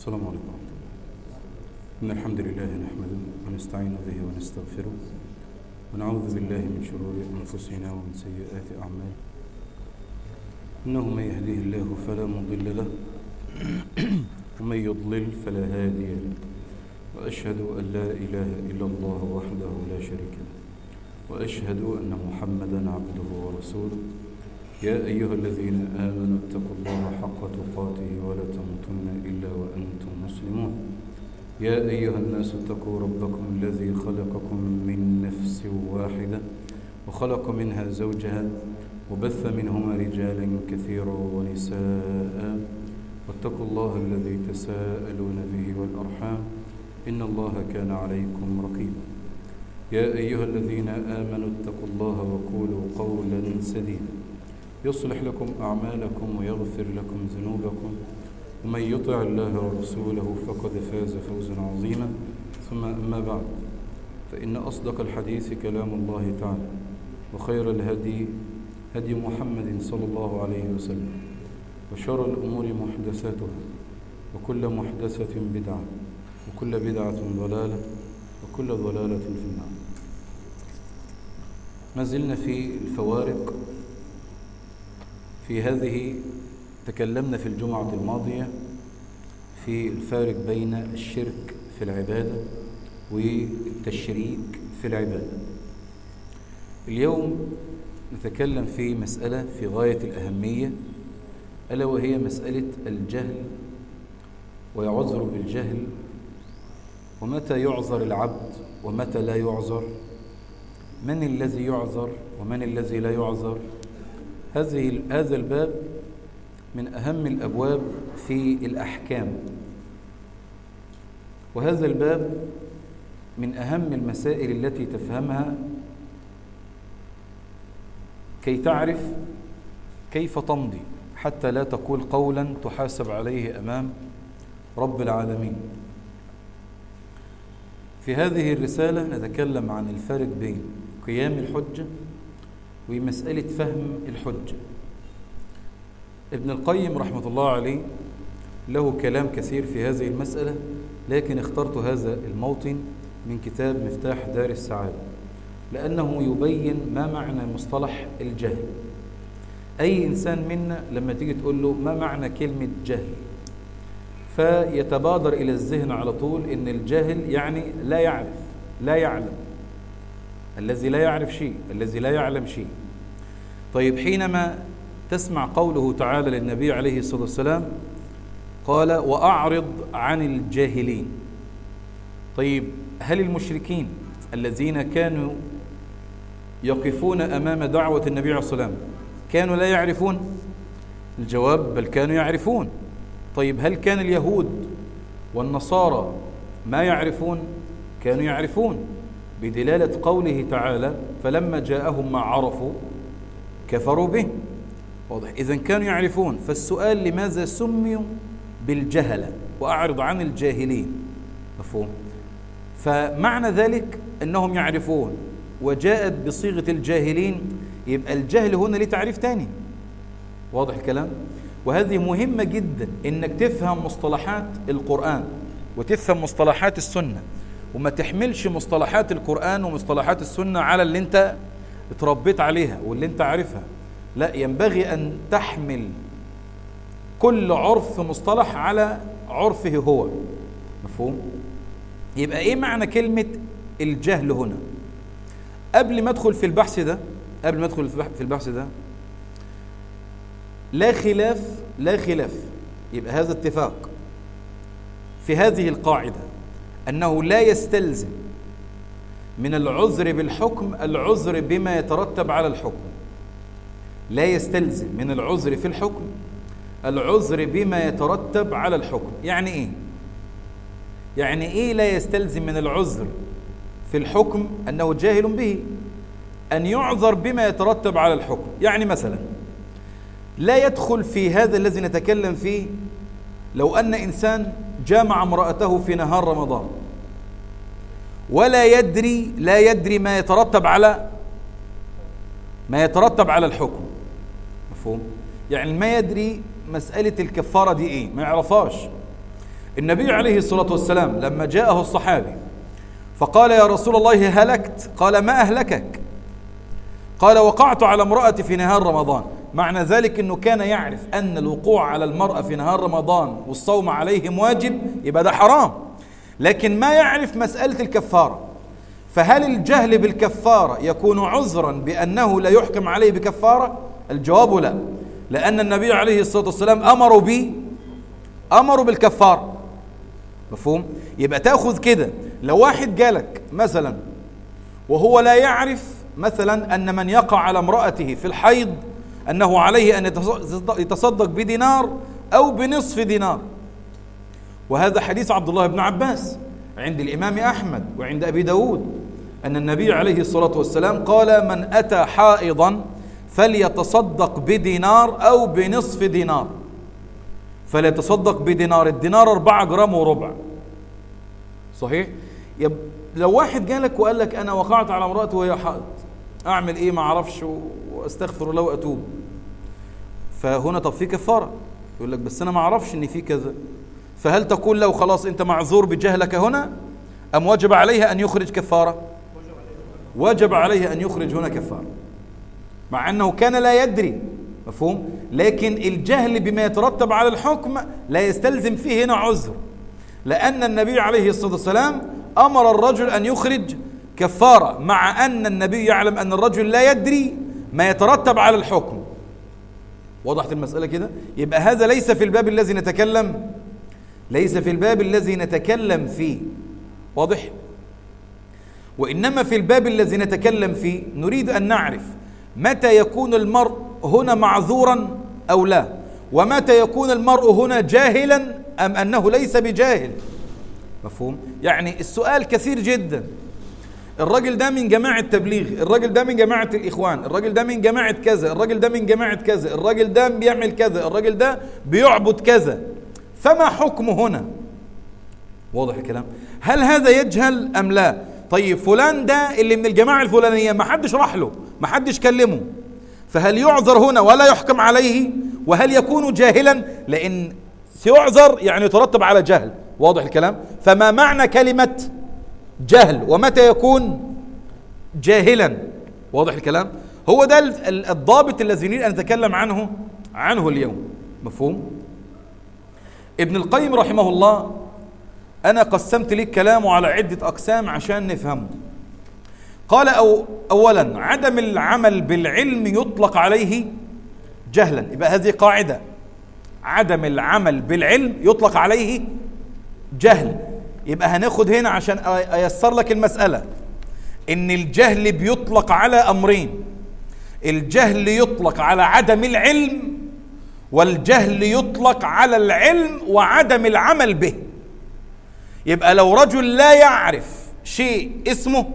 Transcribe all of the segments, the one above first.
السلام عليكم ورحمة الله إن الحمد لله نحمده ونستعين به ونستغفره ونعوذ بالله من شرور أنفسنا ومن سيئات أعمالنا إنه من يهديه الله فلا مضل له ومن يضلل فلا هادي له وأشهد أن لا إله إلا الله وحده لا شريك له وأشهد أن محمدا عبده ورسوله يا أيها الذين آمنوا اتقوا الله حق تقاته ولا تموتن إلا وأنتم مسلمون يا أيها الناس اتقوا ربكم الذي خلقكم من نفس واحدة وخلق منها زوجها وبث منهما رجالا كثيرا ونساء واتقوا الله الذي تساءلون به والأرحام إن الله كان عليكم رقيبا يا أيها الذين آمنوا اتقوا الله وقولوا قولا سديدا يصلح لكم أعمالكم ويغفر لكم ذنوبكم ومن يطع الله ورسوله فقد فاز فوزا عظيما ثم أما بعد فإن أصدق الحديث كلام الله تعالى وخير الهدي هدي محمد صلى الله عليه وسلم وشر الأمور محدثاتها وكل محدثة بدعة وكل بدعة ضلالة وكل ضلالة في النار ما زلنا في الفوارق في هذه تكلمنا في الجمعة الماضية في الفارق بين الشرك في العبادة والتشريك في العبادة اليوم نتكلم في مسألة في غاية الأهمية ألا وهي مسألة الجهل ويعذر بالجهل ومتى يعذر العبد ومتى لا يعذر من الذي يعذر ومن الذي لا يعذر هذه هذا الباب من أهم الأبواب في الأحكام وهذا الباب من أهم المسائل التي تفهمها كي تعرف كيف تمضي حتى لا تقول قولا تحاسب عليه أمام رب العالمين في هذه الرسالة نتكلم عن الفرق بين قيام الحجة ومسألة فهم الحجة ابن القيم رحمة الله عليه له كلام كثير في هذه المسألة لكن اخترت هذا الموطن من كتاب مفتاح دار السعادة لأنه يبين ما معنى مصطلح الجهل أي إنسان منا لما تيجي تقول له ما معنى كلمة جهل فيتبادر إلى الذهن على طول إن الجاهل يعني لا يعرف لا يعلم الذي لا يعرف شيء الذي لا يعلم شيء طيب حينما تسمع قوله تعالى للنبي عليه الصلاة والسلام قال وأعرض عن الجاهلين طيب هل المشركين الذين كانوا يقفون أمام دعوة النبي عليه الصلاة والسلام كانوا لا يعرفون الجواب بل كانوا يعرفون طيب هل كان اليهود والنصارى ما يعرفون كانوا يعرفون بدلالة قوله تعالى فلما جاءهم ما عرفوا كفروا به واضح إذا كانوا يعرفون فالسؤال لماذا سميوا بالجهلة وأعرض عن الجاهلين مفهوم فمعنى ذلك أنهم يعرفون وجاءت بصيغة الجاهلين يبقى الجهل هنا ليه تعريف تاني واضح الكلام وهذه مهمة جدا انك تفهم مصطلحات القرآن وتفهم مصطلحات السنة وما تحملش مصطلحات القرآن ومصطلحات السنة على اللي انت اتربيت عليها واللي انت عارفها لا ينبغي أن تحمل كل عرف مصطلح على عرفه هو مفهوم؟ يبقى ايه معنى كلمة الجهل هنا قبل ما ادخل في البحث ده قبل ما ادخل في البحث ده لا خلاف لا خلاف يبقى هذا اتفاق في هذه القاعدة أنه لا يستلزم من العذر بالحكم العذر بما يترتب على الحكم لا يستلزم من العذر في الحكم العذر بما يترتب على الحكم يعني ايه يعني ايه لا يستلزم من العذر في الحكم انه جاهل به ان يعذر بما يترتب على الحكم يعني مثلا لا يدخل في هذا الذي نتكلم فيه لو ان انسان جامع امراته في نهار رمضان ولا يدري لا يدري ما يترتب على ما يترتب على الحكم مفهوم يعني ما يدري مسألة الكفارة دي ايه ما يعرفهاش النبي عليه الصلاة والسلام لما جاءه الصحابي فقال يا رسول الله هلكت قال ما أهلكك قال وقعت على امرأتي في نهار رمضان معنى ذلك أنه كان يعرف أن الوقوع على المرأة في نهار رمضان والصوم عليهم واجب يبقى ده حرام لكن ما يعرف مسألة الكفارة فهل الجهل بالكفارة يكون عذرا بأنه لا يحكم عليه بكفارة الجواب لا لأن النبي عليه الصلاة والسلام أمروا به أمروا بالكفارة مفهوم يبقى تاخذ كده لو واحد جالك مثلا وهو لا يعرف مثلا أن من يقع على امرأته في الحيض أنه عليه أن يتصدق بدينار أو بنصف دينار وهذا حديث عبد الله بن عباس عند الإمام أحمد وعند أبي داود أن النبي عليه الصلاة والسلام قال من أتى حائضا فليتصدق بدينار أو بنصف دينار فليتصدق بدينار الدينار أربعة جرام وربع صحيح يب لو واحد جالك وقال لك أنا وقعت على امرأتي وهي حائض أعمل إيه ما أعرفش وأستغفر الله وأتوب فهنا طب في كفارة يقول لك بس أنا ما أعرفش إن في كذا فهل تقول له خلاص أنت معذور بجهلك هنا أم وجب عليها أن يخرج كفارة وجب عليه أن يخرج هنا كفارة مع أنه كان لا يدري مفهوم لكن الجهل بما يترتب على الحكم لا يستلزم فيه هنا عذر لأن النبي عليه الصلاة والسلام أمر الرجل أن يخرج كفارة مع أن النبي يعلم أن الرجل لا يدري ما يترتب على الحكم وضحت المسألة كده يبقى هذا ليس في الباب الذي نتكلم ليس في الباب الذي نتكلم فيه واضح وإنما في الباب الذي نتكلم فيه نريد أن نعرف متى يكون المرء هنا معذورا أو لا ومتى يكون المرء هنا جاهلا أم أنه ليس بجاهل مفهوم؟ يعني السؤال كثير جدا الراجل ده من جماعة تبليغ الراجل ده من جماعة الإخوان الراجل ده من جماعة كذا الراجل ده من جماعة كذا الراجل ده بيعمل كذا الراجل ده بيعبد كذا فما حكمه هنا واضح الكلام هل هذا يجهل أم لا طيب فلان ده اللي من الجماعة الفلانية ما حدش راح له ما حدش كلمه فهل يعذر هنا ولا يحكم عليه وهل يكون جاهلا لأن سيعذر يعني يترتب على جهل واضح الكلام فما معنى كلمة جهل ومتى يكون جاهلا واضح الكلام هو ده الضابط الذي نريد أن نتكلم عنه عنه اليوم مفهوم ابن القيم رحمه الله أنا قسمت لي كلامه على عدة أقسام عشان نفهمه قال أو أولا عدم العمل بالعلم يطلق عليه جهلا يبقى هذه قاعدة عدم العمل بالعلم يطلق عليه جهل يبقى هناخد هنا عشان أيسر لك المسألة إن الجهل بيطلق على أمرين الجهل يطلق على عدم العلم والجهل يطلق على العلم وعدم العمل به يبقى لو رجل لا يعرف شيء اسمه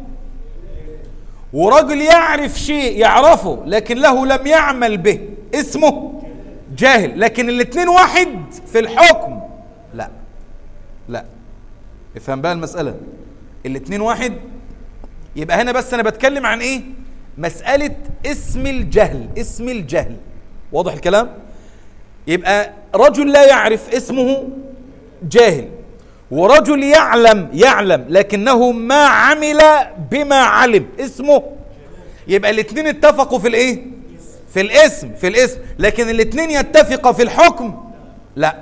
ورجل يعرف شيء يعرفه لكن له لم يعمل به اسمه جاهل لكن الاثنين واحد في الحكم لا لا افهم بقى المسألة الاثنين واحد يبقى هنا بس انا بتكلم عن ايه مسألة اسم الجهل اسم الجهل واضح الكلام يبقى رجل لا يعرف اسمه جاهل ورجل يعلم يعلم لكنه ما عمل بما علم اسمه يبقى الاثنين اتفقوا في الايه في الاسم في الاسم لكن الاثنين يتفقوا في الحكم لا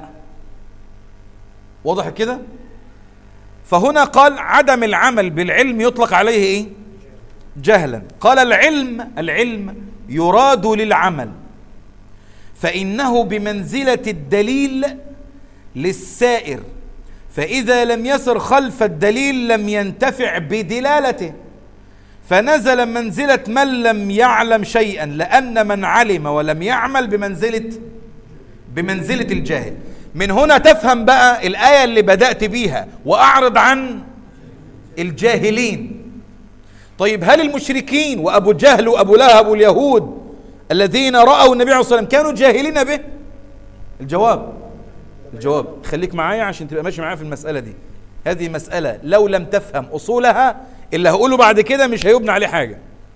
واضح كده فهنا قال عدم العمل بالعلم يطلق عليه ايه جهلا قال العلم العلم يراد للعمل فإنه بمنزلة الدليل للسائر فإذا لم يسر خلف الدليل لم ينتفع بدلالته فنزل منزلة من لم يعلم شيئا لأن من علم ولم يعمل بمنزلة بمنزلة الجاهل من هنا تفهم بقى الآية اللي بدأت بيها وأعرض عن الجاهلين طيب هل المشركين وأبو جهل وأبو لهب واليهود الذين رأوا النبي عليه الصلاة والسلام كانوا جاهلين به الجواب الجواب خليك معايا عشان تبقى ماشي معايا في المسألة دي هذه مسألة لو لم تفهم أصولها اللي هقوله بعد كده مش هيبنى عليه حاجة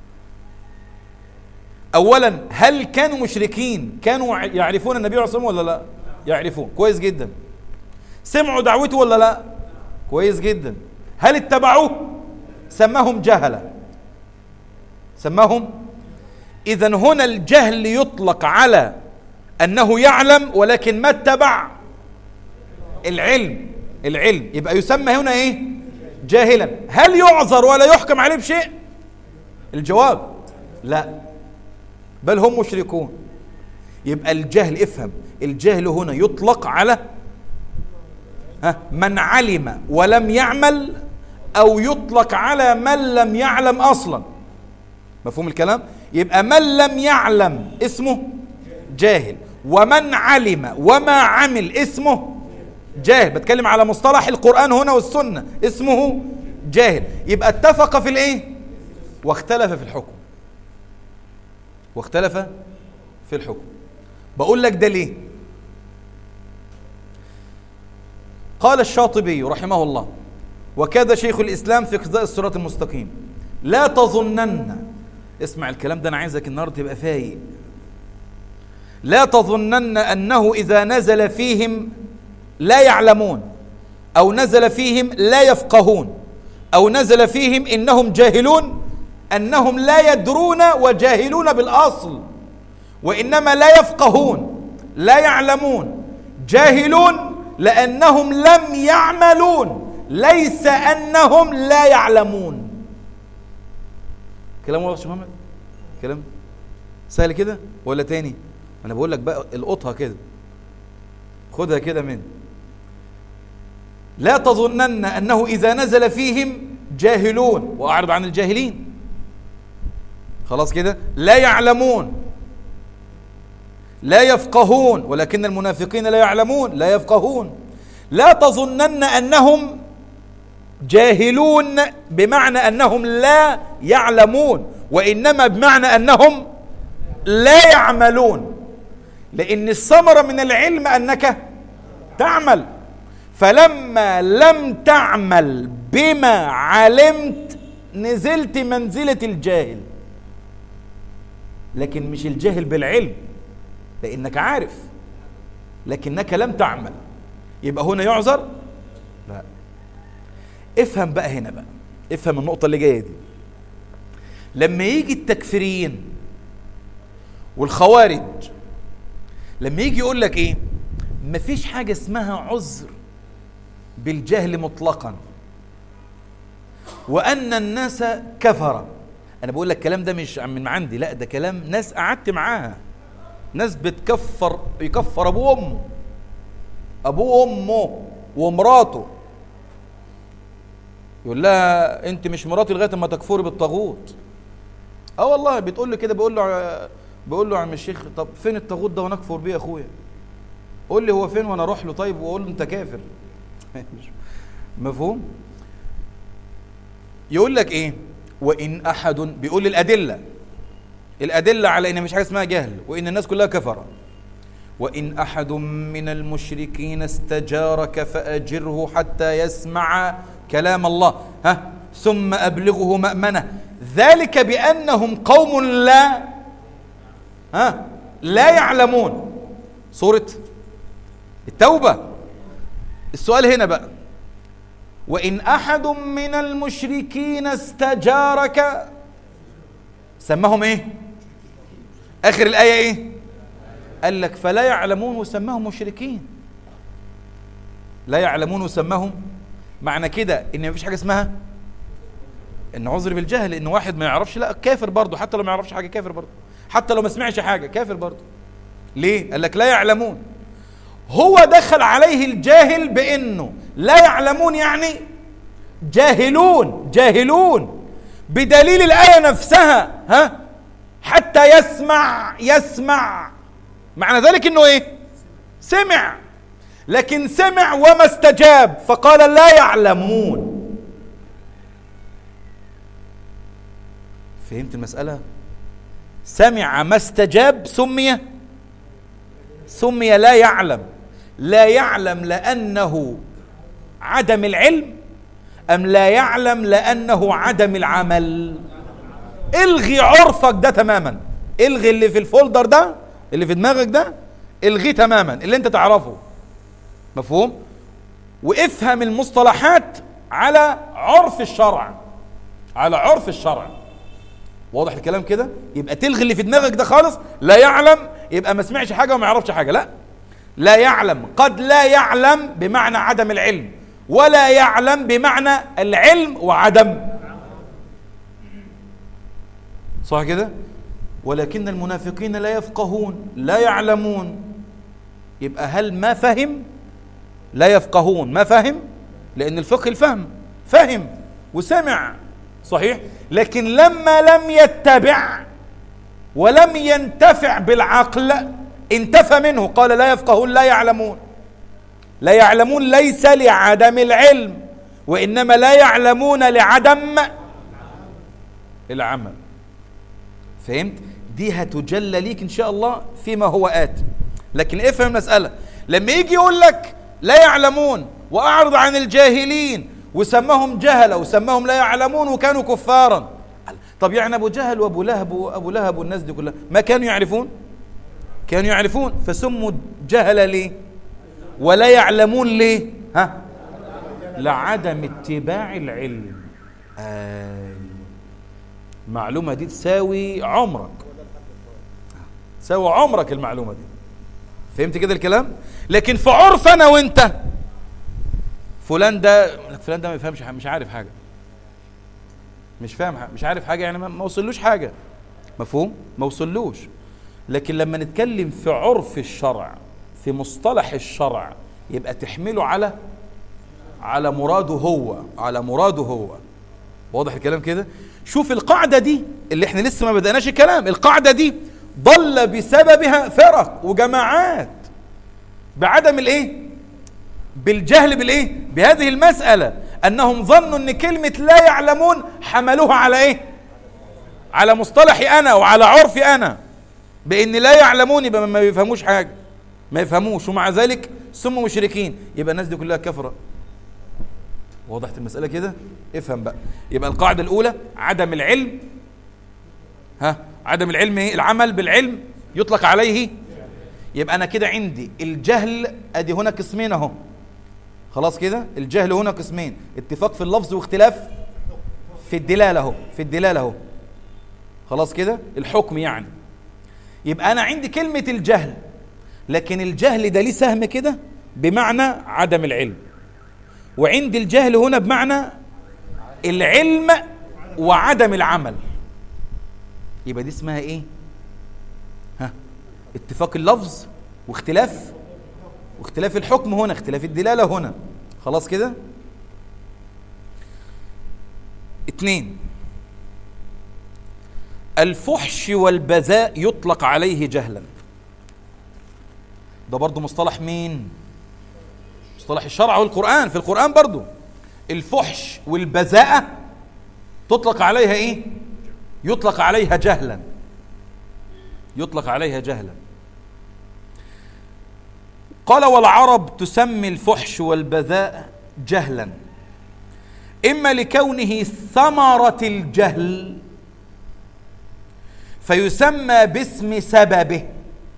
أولا هل كانوا مشركين كانوا يعرفون النبي عليه الصلاة والسلام ولا لا يعرفون كويس جدا سمعوا دعوته ولا لا كويس جدا هل اتبعوه سماهم جهلة سماهم إذا هنا الجهل يطلق على أنه يعلم ولكن ما اتبع العلم العلم يبقى يسمى هنا إيه جاهلا هل يعذر ولا يحكم عليه بشيء الجواب لا بل هم مشركون يبقى الجهل افهم الجهل هنا يطلق على من علم ولم يعمل أو يطلق على من لم يعلم أصلا مفهوم الكلام يبقى من لم يعلم اسمه جاهل ومن علم وما عمل اسمه جاهل بتكلم على مصطلح القرآن هنا والسنة اسمه جاهل يبقى اتفق في الايه واختلف في الحكم واختلف في الحكم بقول لك ده ليه قال الشاطبي رحمه الله وكذا شيخ الإسلام في اقتضاء الصراط المستقيم لا تظنن اسمع الكلام ده أنا عايزك النهاردة تبقى فايق لا تظنن أنه إذا نزل فيهم لا يعلمون أو نزل فيهم لا يفقهون أو نزل فيهم إنهم جاهلون أنهم لا يدرون وجاهلون بالأصل وإنما لا يفقهون لا يعلمون جاهلون لأنهم لم يعملون ليس أنهم لا يعلمون كلام واضح يا محمد كلام سهل كده ولا تاني انا بقول لك بقى القطها كده خدها كده من لا تظنن انه اذا نزل فيهم جاهلون واعرض عن الجاهلين خلاص كده لا يعلمون لا يفقهون ولكن المنافقين لا يعلمون لا يفقهون لا تظنن انهم جاهلون بمعنى انهم لا يعلمون وانما بمعنى انهم لا يعملون لان الثمره من العلم انك تعمل فلما لم تعمل بما علمت نزلت منزله الجاهل لكن مش الجاهل بالعلم لانك عارف لكنك لم تعمل يبقى هنا يعذر لا افهم بقى هنا بقى افهم النقطة اللي جاية دي لما يجي التكفيريين والخوارج لما يجي يقول لك ايه مفيش حاجة اسمها عذر بالجهل مطلقا وأن الناس كفر أنا بقول لك الكلام ده مش من عندي لا ده كلام ناس قعدت معاها ناس بتكفر يكفر أبوه وأمه أبوه وأمه ومراته يقول لها انت مش مراتي لغايه ما تكفري بالطاغوت اه والله بتقول له كده بقول له بقول له يا عم الشيخ طب فين الطاغوت ده ونكفر بيه يا اخويا قول لي هو فين وانا اروح له طيب واقول له انت كافر مفهوم يقول لك ايه وان احد بيقول لي الادله الادله على ان مش حاجه اسمها جهل وان الناس كلها كفره وان احد من المشركين استجارك فاجره حتى يسمع كلام الله ها ثم أبلغه مأمنة ذلك بأنهم قوم لا ها لا يعلمون سورة التوبة السؤال هنا بقى وإن أحد من المشركين استجارك سماهم إيه آخر الآية إيه قال لك فلا يعلمون وسماهم مشركين لا يعلمون وسماهم معنى كده ان مفيش حاجه اسمها ان عذر بالجهل ان واحد ما يعرفش لا كافر برضه حتى لو ما يعرفش حاجه كافر برضه حتى لو ما سمعش حاجه كافر برضه ليه قال لك لا يعلمون هو دخل عليه الجاهل بانه لا يعلمون يعني جاهلون جاهلون بدليل الايه نفسها ها حتى يسمع يسمع معنى ذلك انه ايه سمع لكن سمع وما استجاب فقال لا يعلمون فهمت المسألة سمع ما استجاب سمي سمي لا يعلم لا يعلم لأنه عدم العلم أم لا يعلم لأنه عدم العمل الغي عرفك ده تماما الغي اللي في الفولدر ده اللي في دماغك ده الغيه تماما اللي انت تعرفه مفهوم وافهم المصطلحات على عرف الشرع على عرف الشرع واضح الكلام كده يبقى تلغي اللي في دماغك ده خالص لا يعلم يبقى ما سمعش حاجه وما يعرفش حاجه لا لا يعلم قد لا يعلم بمعنى عدم العلم ولا يعلم بمعنى العلم وعدم صح كده ولكن المنافقين لا يفقهون لا يعلمون يبقى هل ما فهم لا يفقهون ما فهم لأن الفقه الفهم فهم وسمع صحيح لكن لما لم يتبع ولم ينتفع بالعقل انتفى منه قال لا يفقهون لا يعلمون لا يعلمون ليس لعدم العلم وإنما لا يعلمون لعدم العمل فهمت دي هتجلى ليك إن شاء الله فيما هو آت لكن افهم المسألة لما يجي يقول لك لا يعلمون وأعرض عن الجاهلين وسماهم جهلة وسماهم لا يعلمون وكانوا كفارا طب يعني أبو جهل وأبو لهب وأبو لهب والناس دي كلها ما كانوا يعرفون كانوا يعرفون فسموا جهلة ليه ولا يعلمون ليه ها لعدم اتباع العلم آه. المعلومة دي تساوي عمرك تساوي عمرك المعلومة دي فهمت كده الكلام لكن في عرف انا وانت فلان ده فلان ده ما يفهمش مش عارف حاجه مش فاهم حاجة. مش عارف حاجه يعني ما وصلوش حاجه مفهوم ما وصلوش لكن لما نتكلم في عرف الشرع في مصطلح الشرع يبقى تحمله على على مراده هو على مراده هو واضح الكلام كده شوف القاعدة دي اللي احنا لسه ما بدأناش الكلام القاعدة دي ضل بسببها فرق وجماعات بعدم الايه بالجهل بالايه بهذه المسألة انهم ظنوا ان كلمة لا يعلمون حملوها على ايه على مصطلحي انا وعلى عرفي انا بان لا يعلمون يبقى ما بيفهموش حاجة ما يفهموش ومع ذلك سموا مشركين يبقى الناس دي كلها كفرة وضحت المسألة كده افهم بقى يبقى القاعدة الأولى عدم العلم ها عدم العلم ايه العمل بالعلم يطلق عليه يبقى أنا كده عندي الجهل أدي هنا قسمين أهو خلاص كده الجهل هنا قسمين اتفاق في اللفظ واختلاف في الدلالة اهو في الدلالة اهو خلاص كده الحكم يعني يبقى أنا عندي كلمة الجهل لكن الجهل ده ليه سهم كده بمعنى عدم العلم وعند الجهل هنا بمعنى العلم وعدم العمل يبقى دي اسمها ايه ها اتفاق اللفظ واختلاف واختلاف الحكم هنا اختلاف الدلالة هنا خلاص كده اتنين الفحش والبذاء يطلق عليه جهلا ده برضو مصطلح مين مصطلح الشرع والقرآن في القرآن برضو الفحش والبذاءة تطلق عليها ايه يطلق عليها جهلا يطلق عليها جهلا قال والعرب تسمي الفحش والبذاء جهلا إما لكونه ثمرة الجهل فيسمى باسم سببه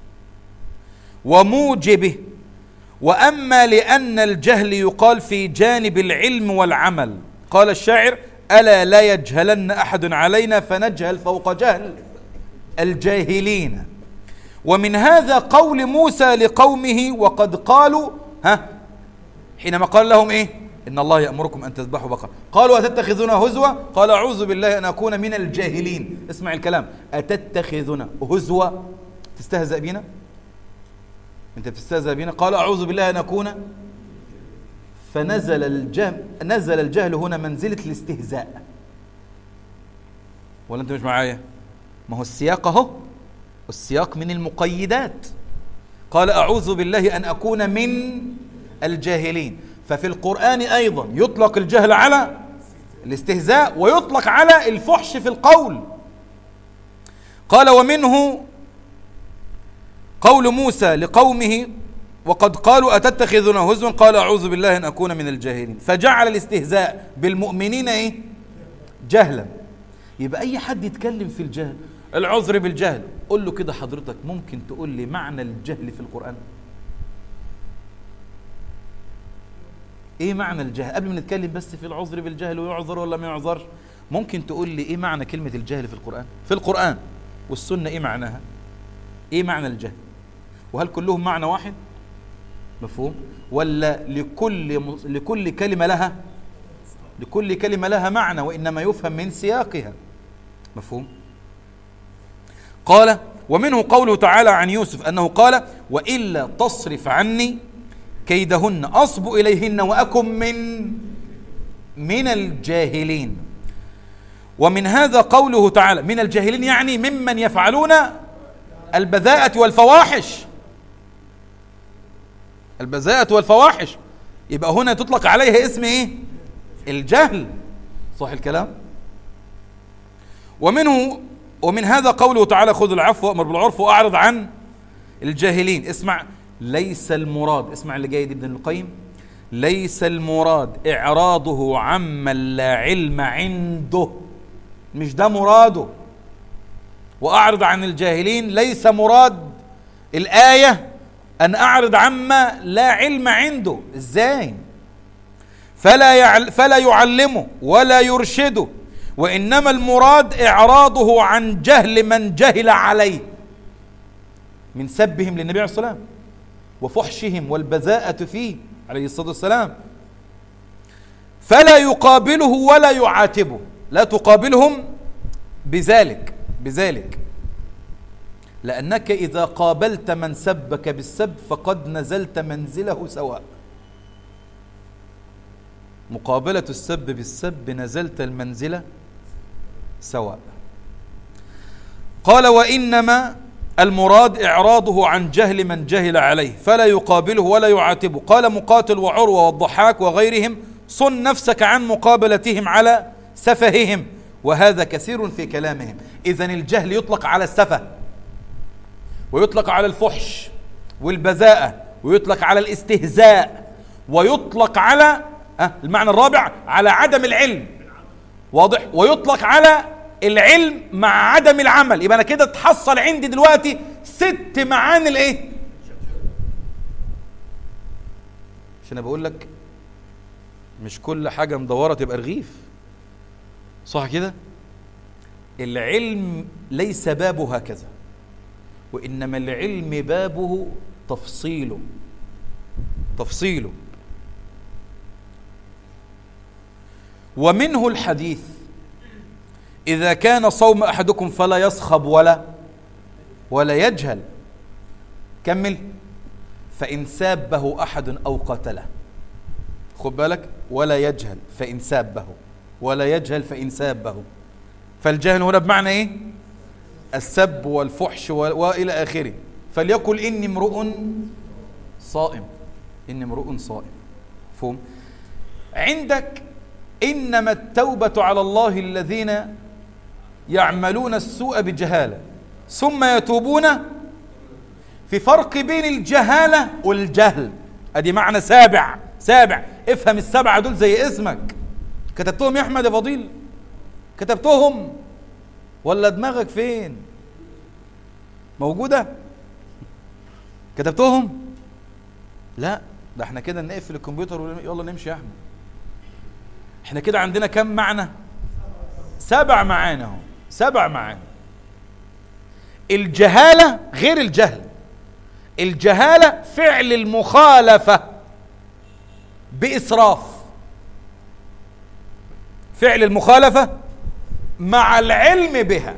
وموجبه واما لان الجهل يقال في جانب العلم والعمل قال الشاعر الا لا يجهلن احد علينا فنجهل فوق جهل الجاهلين ومن هذا قول موسى لقومه وقد قالوا ها حينما قال لهم ايه ان الله يامركم ان تذبحوا بقره قالوا اتتخذون هزوا قال اعوذ بالله ان اكون من الجاهلين اسمع الكلام اتتخذون هزوا تستهزأ بنا انت بتستهزأ بنا قال اعوذ بالله ان اكون فنزل الجهل نزل الجهل هنا منزله الاستهزاء ولا انت مش معايا ما هو السياق اهو السياق من المقيدات قال اعوذ بالله ان اكون من الجاهلين ففي القران ايضا يطلق الجهل على الاستهزاء ويطلق على الفحش في القول قال ومنه قول موسى لقومه وقد قالوا أتتخذنا هزوا قال أعوذ بالله أن أكون من الجاهلين فجعل الاستهزاء بالمؤمنين إيه؟ جهلا يبقى أي حد يتكلم في الجهل العذر بالجهل قل له كده حضرتك ممكن تقول لي معنى الجهل في القرآن ايه معنى الجهل قبل ما نتكلم بس في العذر بالجهل ويعذر ولا ما يعذرش ممكن تقول لي ايه معنى كلمة الجهل في القرآن في القرآن والسنة ايه معناها ايه معنى الجهل وهل كلهم معنى واحد مفهوم ولا لكل لكل كلمة لها لكل كلمة لها معنى وإنما يفهم من سياقها مفهوم قال ومنه قوله تعالى عن يوسف أنه قال وإلا تصرف عني كيدهن أصب إليهن وأكن من من الجاهلين ومن هذا قوله تعالى من الجاهلين يعني ممن يفعلون البذاءة والفواحش البذاءة والفواحش يبقى هنا تطلق عليها اسم ايه الجهل صح الكلام ومنه ومن هذا قوله تعالى خذ العفو وامر بالعرف واعرض عن الجاهلين اسمع ليس المراد اسمع اللي جاي دي ابن القيم ليس المراد اعراضه عمن لا علم عنده مش ده مراده واعرض عن الجاهلين ليس مراد الايه ان اعرض عما لا علم عنده ازاي فلا يعل فلا يعلمه ولا يرشده وانما المراد اعراضه عن جهل من جهل عليه من سبهم للنبي عليه الصلاه والسلام وفحشهم والبذاءة فيه عليه الصلاة والسلام فلا يقابله ولا يعاتبه لا تقابلهم بذلك بذلك لأنك إذا قابلت من سبك بالسب فقد نزلت منزله سواء مقابلة السب بالسب نزلت المنزلة سواء قال وإنما المراد إعراضه عن جهل من جهل عليه فلا يقابله ولا يعاتبه قال مقاتل وعروة والضحاك وغيرهم صن نفسك عن مقابلتهم على سفههم وهذا كثير في كلامهم إذا الجهل يطلق على السفه ويطلق على الفحش والبذاءة ويطلق على الاستهزاء ويطلق على المعنى الرابع على عدم العلم واضح ويطلق على العلم مع عدم العمل يبقى انا كده تحصل عندي دلوقتي ست معاني الايه عشان بقول لك مش كل حاجه مدوره تبقى رغيف صح كده العلم ليس بابه هكذا وانما العلم بابه تفصيله تفصيله ومنه الحديث إذا كان صوم أحدكم فلا يصخب ولا ولا يجهل كمل فإن سابه أحد أو قتله خد بالك ولا يجهل فإن سابه ولا يجهل فإن سابه فالجهل هنا بمعنى إيه السب والفحش وإلى آخره فليقل إني امرؤ صائم إني امرؤ صائم فهم عندك إنما التوبة على الله الذين يعملون السوء بجهالة ثم يتوبون في فرق بين الجهالة والجهل ادي معنى سابع سابع افهم السبعة دول زي اسمك كتبتهم يا احمد يا فضيل كتبتهم ولا دماغك فين موجودة كتبتهم لا ده احنا كده نقفل الكمبيوتر يلا نمشي يا احمد احنا كده عندنا كم معنى سبع معاني اهو سبع معاني الجهالة غير الجهل الجهالة فعل المخالفة بإسراف فعل المخالفة مع العلم بها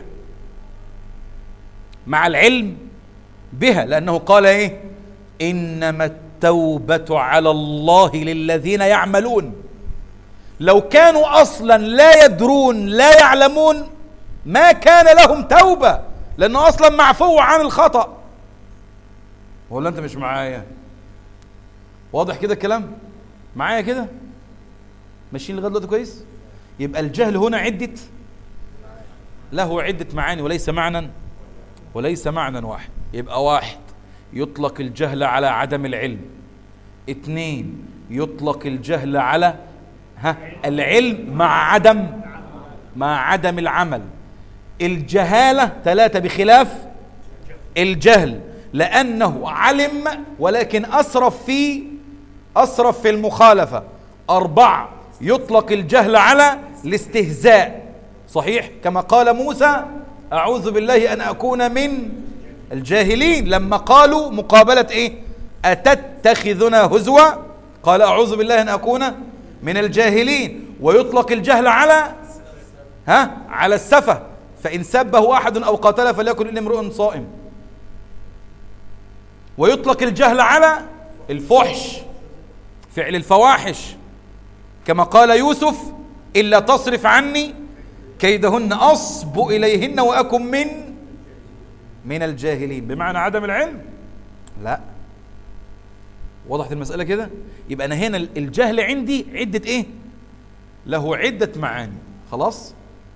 مع العلم بها لأنه قال إيه إنما التوبة على الله للذين يعملون لو كانوا أصلا لا يدرون لا يعلمون ما كان لهم توبة لأنه أصلا معفو عن الخطأ ولا أنت مش معايا واضح كده الكلام معايا كده ماشيين لغاية دلوقتي كويس يبقى الجهل هنا عدة له عدة معاني وليس معنى وليس معنى واحد يبقى واحد يطلق الجهل على عدم العلم اثنين يطلق الجهل على ها العلم مع عدم مع عدم العمل الجهالة ثلاثة بخلاف الجهل لأنه علم ولكن أسرف في أسرف في المخالفة أربعة يطلق الجهل على الاستهزاء صحيح كما قال موسى أعوذ بالله أن أكون من الجاهلين لما قالوا مقابلة إيه أتتخذنا هزوا قال أعوذ بالله أن أكون من الجاهلين ويطلق الجهل على ها على السفة فإن سبه أحد أو قاتل فليكن إن امرؤ صائم ويطلق الجهل على الفحش فعل الفواحش كما قال يوسف إلا تصرف عني كيدهن أصب إليهن وأكن من من الجاهلين بمعنى عدم العلم لا وضحت المسألة كده يبقى أنا هنا الجهل عندي عدة إيه له عدة معاني خلاص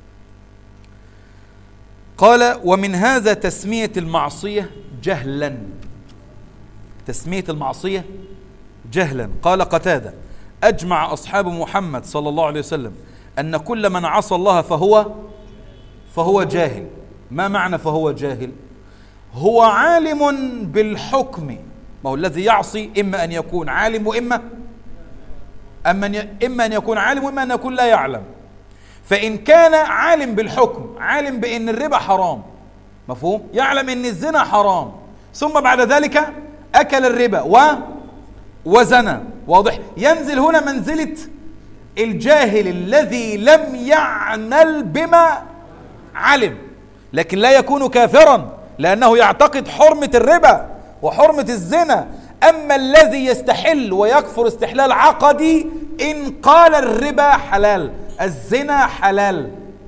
قال ومن هذا تسمية المعصية جهلا تسمية المعصية جهلا قال قتادة أجمع أصحاب محمد صلى الله عليه وسلم أن كل من عصى الله فهو فهو جاهل ما معنى فهو جاهل هو عالم بالحكم ما هو الذي يعصي إما أن يكون عالم وإما أما إما أن يكون عالم وإما أن يكون لا يعلم فإن كان عالم بالحكم عالم بأن الربا حرام مفهوم يعلم أن الزنا حرام ثم بعد ذلك أكل الربا و وزنى واضح ينزل هنا منزلة الجاهل الذي لم يعمل بما علم لكن لا يكون كافرا لأنه يعتقد حرمة الربا وحرمة الزنا أما الذي يستحل ويكفر استحلال عقدي إن قال الربا حلال الزنا حلال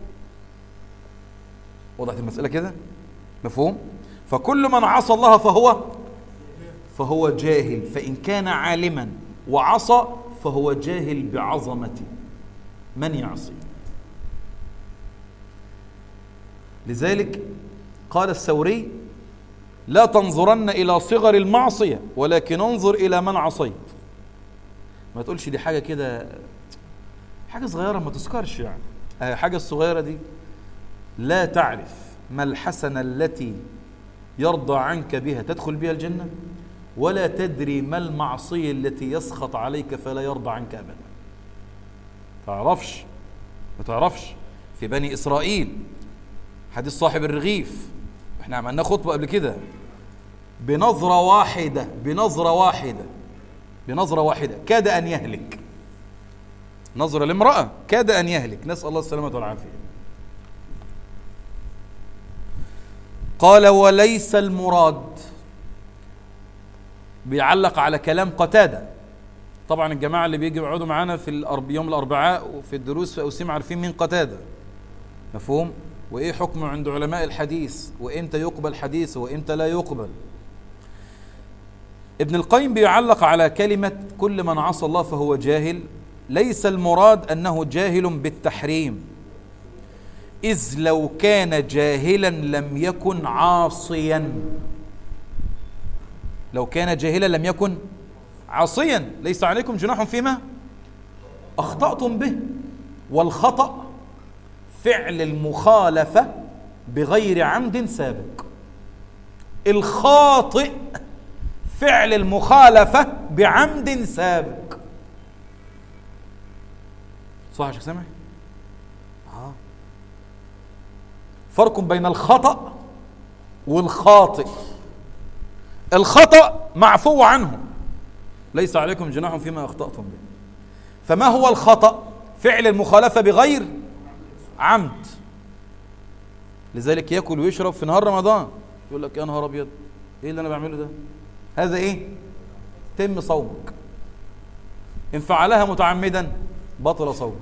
وضحت المسألة كده مفهوم فكل من عصى الله فهو فهو جاهل فإن كان عالما وعصى فهو جاهل بعظمة من يعصي لذلك قال الثوري لا تنظرن إلى صغر المعصية ولكن انظر إلى من عصيت ما تقولش دي حاجة كده حاجة صغيرة ما تذكرش يعني آه، حاجة الصغيرة دي لا تعرف ما الحسنة التي يرضى عنك بها تدخل بها الجنة ولا تدري ما المعصية التي يسخط عليك فلا يرضى عنك أبدا تعرفش ما تعرفش في بني إسرائيل حديث صاحب الرغيف احنا عملنا خطبة قبل كده بنظرة واحدة بنظرة واحدة بنظرة واحدة كاد أن يهلك نظرة لامرأة كاد أن يهلك نسأل الله السلامة والعافية قال وليس المراد بيعلق على كلام قتادة طبعا الجماعة اللي بيجي يقعدوا معانا في الأرب... يوم الأربعاء وفي الدروس في أوسيم عارفين مين قتادة مفهوم وإيه حكمه عند علماء الحديث وإمتى يقبل حديثه وإمتى لا يقبل ابن القيم بيعلق على كلمة كل من عصى الله فهو جاهل ليس المراد أنه جاهل بالتحريم إذ لو كان جاهلا لم يكن عاصيا لو كان جاهلا لم يكن عاصيا ليس عليكم جناح فيما أخطأتم به والخطأ فعل المخالفة بغير عمد سابق الخاطئ فعل المخالفة بعمد سابق صح يا شيخ سامح؟ آه. فرق بين الخطأ والخاطئ الخطأ معفو عنه ليس عليكم جناح فيما أخطأتم به فما هو الخطأ فعل المخالفة بغير عمد لذلك يأكل ويشرب في نهار رمضان يقول لك يا نهار أبيض إيه اللي أنا بعمله ده هذا إيه تم صومك إن فعلها متعمدا بطل صوم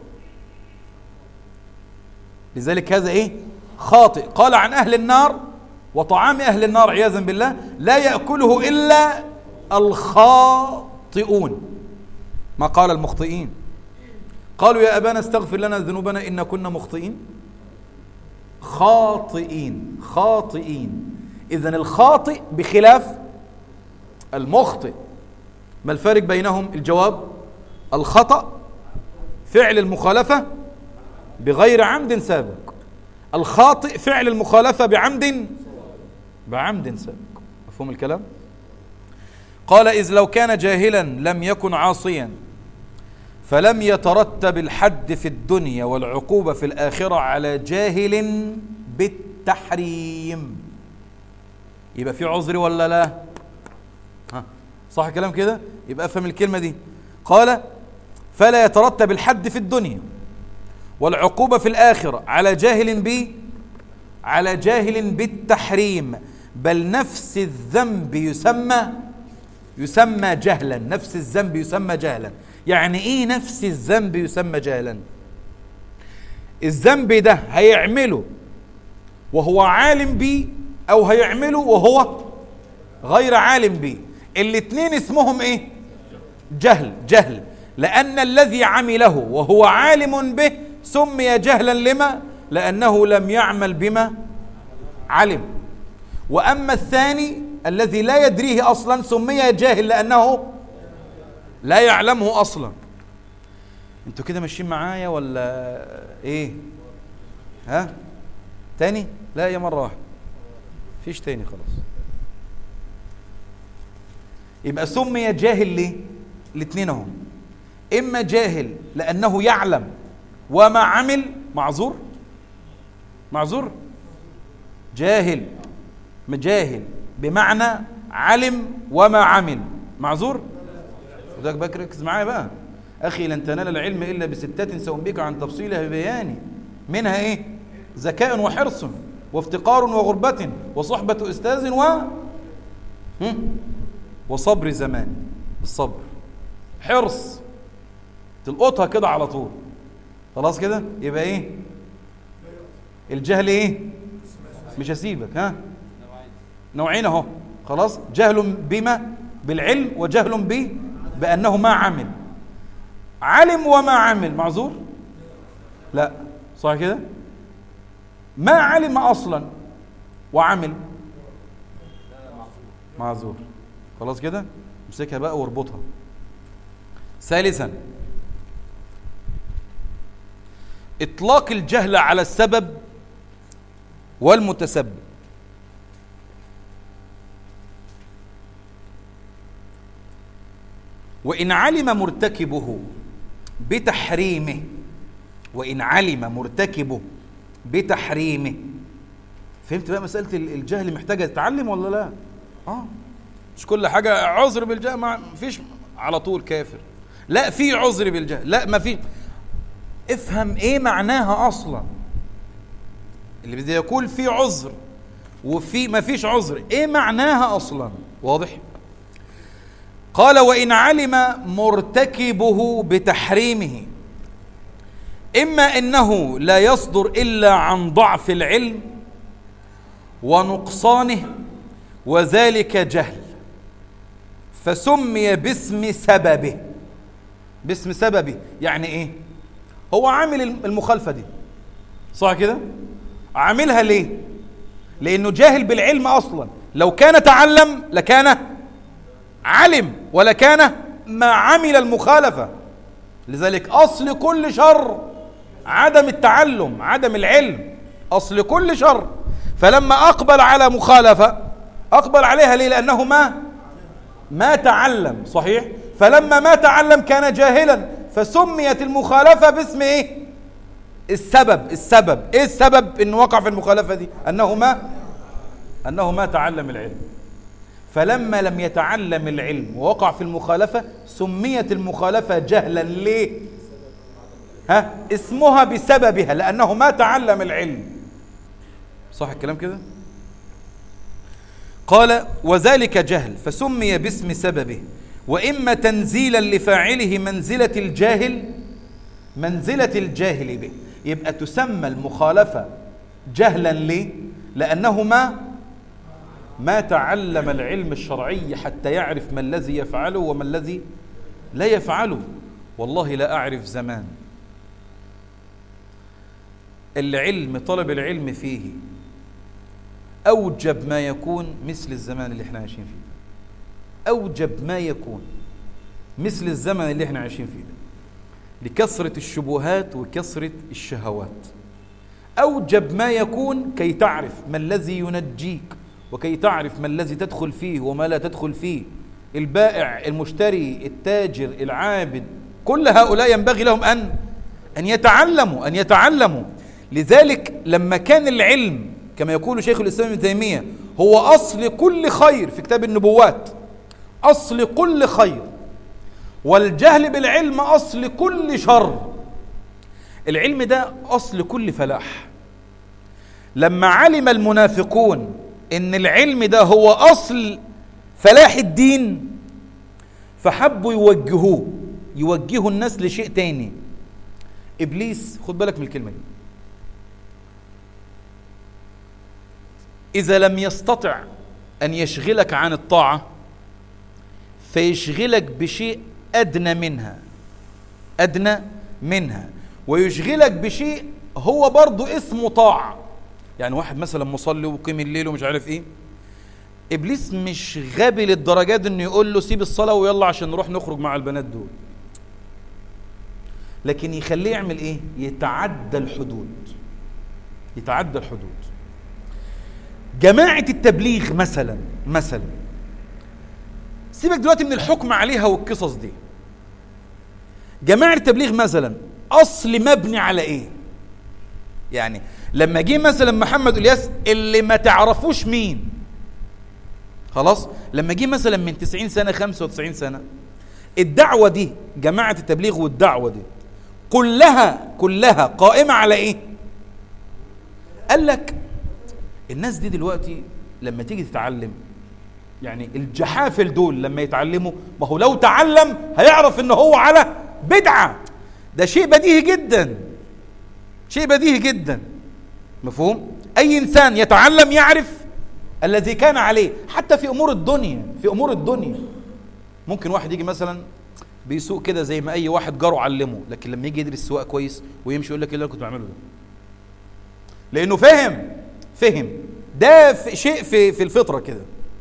لذلك هذا إيه خاطئ قال عن أهل النار وطعام أهل النار عياذا بالله لا يأكله إلا الخاطئون ما قال المخطئين قالوا يا أبانا استغفر لنا ذنوبنا إن كنا مخطئين خاطئين خاطئين إذا الخاطئ بخلاف المخطئ ما الفارق بينهم الجواب الخطأ فعل المخالفة بغير عمد سابق الخاطئ فعل المخالفة بعمد بعمد سابق مفهوم الكلام قال إذ لو كان جاهلا لم يكن عاصيا فلم يترتب الحد في الدنيا والعقوبة في الآخرة على جاهل بالتحريم يبقى في عذر ولا لا ها صح كلام كده يبقى افهم الكلمة دي قال فلا يترتب الحد في الدنيا والعقوبة في الآخرة على جاهل ب على جاهل بالتحريم بل نفس الذنب يسمى يسمى جهلا نفس الذنب يسمى جهلا يعني ايه نفس الذنب يسمى جهلا الذنب ده هيعمله وهو عالم بيه او هيعمله وهو غير عالم بيه الاتنين اسمهم ايه جهل جهل لان الذي عمله وهو عالم به سمي جهلا لما لانه لم يعمل بما علم واما الثاني الذي لا يدريه اصلا سمي جاهل لانه لا يعلمه اصلا انتوا كده ماشيين معايا ولا ايه ها تاني لا يا مره واحده فيش تاني خلاص يبقى سمي جاهل ليه الاثنين اهم اما جاهل لانه يعلم وما عمل معذور معذور جاهل مجاهل بمعنى علم وما عمل معذور وذاك بك ركز معايا بقى اخي لن تنال العلم الا بستات سأنبيك عن تفصيلها ببيان منها ايه ذكاء وحرص وافتقار وغربة وصحبة أستاذ و هم؟ وصبر زمان الصبر حرص تلقطها كده على طول خلاص كده يبقى ايه الجهل ايه مش هسيبك ها نوعين اهو خلاص جهل بما بالعلم وجهل به بانه ما عمل علم وما عمل معذور لا صح كده ما علم اصلا وعمل معذور خلاص كده امسكها بقى واربطها ثالثا اطلاق الجهل على السبب والمتسبب وإن علم مرتكبه بتحريمه وإن علم مرتكبه بتحريمه فهمت بقى مسألة الجهل محتاجة تتعلم ولا لا؟ آه مش كل حاجة عذر بالجهل ما فيش على طول كافر لا في عذر بالجهل لا ما في افهم ايه معناها اصلا اللي بده يقول في عذر وفي ما فيش عذر ايه معناها اصلا واضح قال وان علم مرتكبه بتحريمه اما انه لا يصدر الا عن ضعف العلم ونقصانه وذلك جهل فسمي باسم سببه باسم سببه يعني ايه هو عامل المخالفه دي صح كده عاملها ليه لانه جاهل بالعلم اصلا لو كان تعلم لكان علم ولكان ما عمل المخالفه لذلك اصل كل شر عدم التعلم عدم العلم اصل كل شر فلما اقبل على مخالفه اقبل عليها ليه لانه ما ما تعلم صحيح فلما ما تعلم كان جاهلا فسميت المخالفه باسم ايه السبب السبب ايه السبب انه وقع في المخالفه دي انه ما انه ما تعلم العلم فلما لم يتعلم العلم ووقع في المخالفه سميت المخالفه جهلا ليه ها اسمها بسببها لانه ما تعلم العلم صح الكلام كده قال وذلك جهل فسمي باسم سببه واما تنزيلا لفاعله منزله الجاهل منزله الجاهل به يبقى تسمى المخالفه جهلا ليه لانه ما ما تعلم العلم الشرعي حتى يعرف ما الذي يفعله وما الذي لا يفعله والله لا اعرف زمان العلم طلب العلم فيه أوجب ما يكون مثل الزمان اللي احنا عايشين فيه أوجب ما يكون مثل الزمن اللي احنا عايشين فيه ده لكثرة الشبهات وكثرة الشهوات أوجب ما يكون كي تعرف ما الذي ينجيك وكي تعرف ما الذي تدخل فيه وما لا تدخل فيه البائع المشتري التاجر العابد كل هؤلاء ينبغي لهم أن أن يتعلموا أن يتعلموا لذلك لما كان العلم كما يقول شيخ الإسلام ابن تيمية هو أصل كل خير في كتاب النبوات أصل كل خير والجهل بالعلم أصل كل شر العلم ده أصل كل فلاح لما علم المنافقون ان العلم ده هو اصل فلاح الدين فحبوا يوجهوه يوجهوا الناس لشيء تاني ابليس خد بالك من الكلمه دي اذا لم يستطع ان يشغلك عن الطاعه فيشغلك بشيء ادنى منها ادنى منها ويشغلك بشيء هو برضه اسمه طاعه يعني واحد مثلا مصلي وقيم الليل ومش عارف ايه ابليس مش غبي للدرجات انه يقول له سيب الصلاه ويلا عشان نروح نخرج مع البنات دول لكن يخليه يعمل ايه يتعدى الحدود يتعدى الحدود جماعه التبليغ مثلا مثلا سيبك دلوقتي من الحكم عليها والقصص دي جماعه التبليغ مثلا اصل مبني على ايه يعني لما جه مثلا محمد الياس اللي ما تعرفوش مين خلاص لما جه مثلا من 90 سنه 95 سنه الدعوه دي جماعه التبليغ والدعوه دي كلها كلها قائمه على ايه قال لك الناس دي دلوقتي لما تيجي تتعلم يعني الجحافل دول لما يتعلموا ما هو لو تعلم هيعرف ان هو على بدعه ده شيء بديهي جدا شيء بديهي جدا مفهوم اي انسان يتعلم يعرف الذي كان عليه حتى في امور الدنيا في امور الدنيا ممكن واحد يجي مثلا بيسوق كده زي ما اي واحد جاره علمه لكن لما يجي يدرس السواقه كويس ويمشي يقول لك ايه اللي كنت بعمله ده لانه فهم فهم ده في شيء في في الفطره كده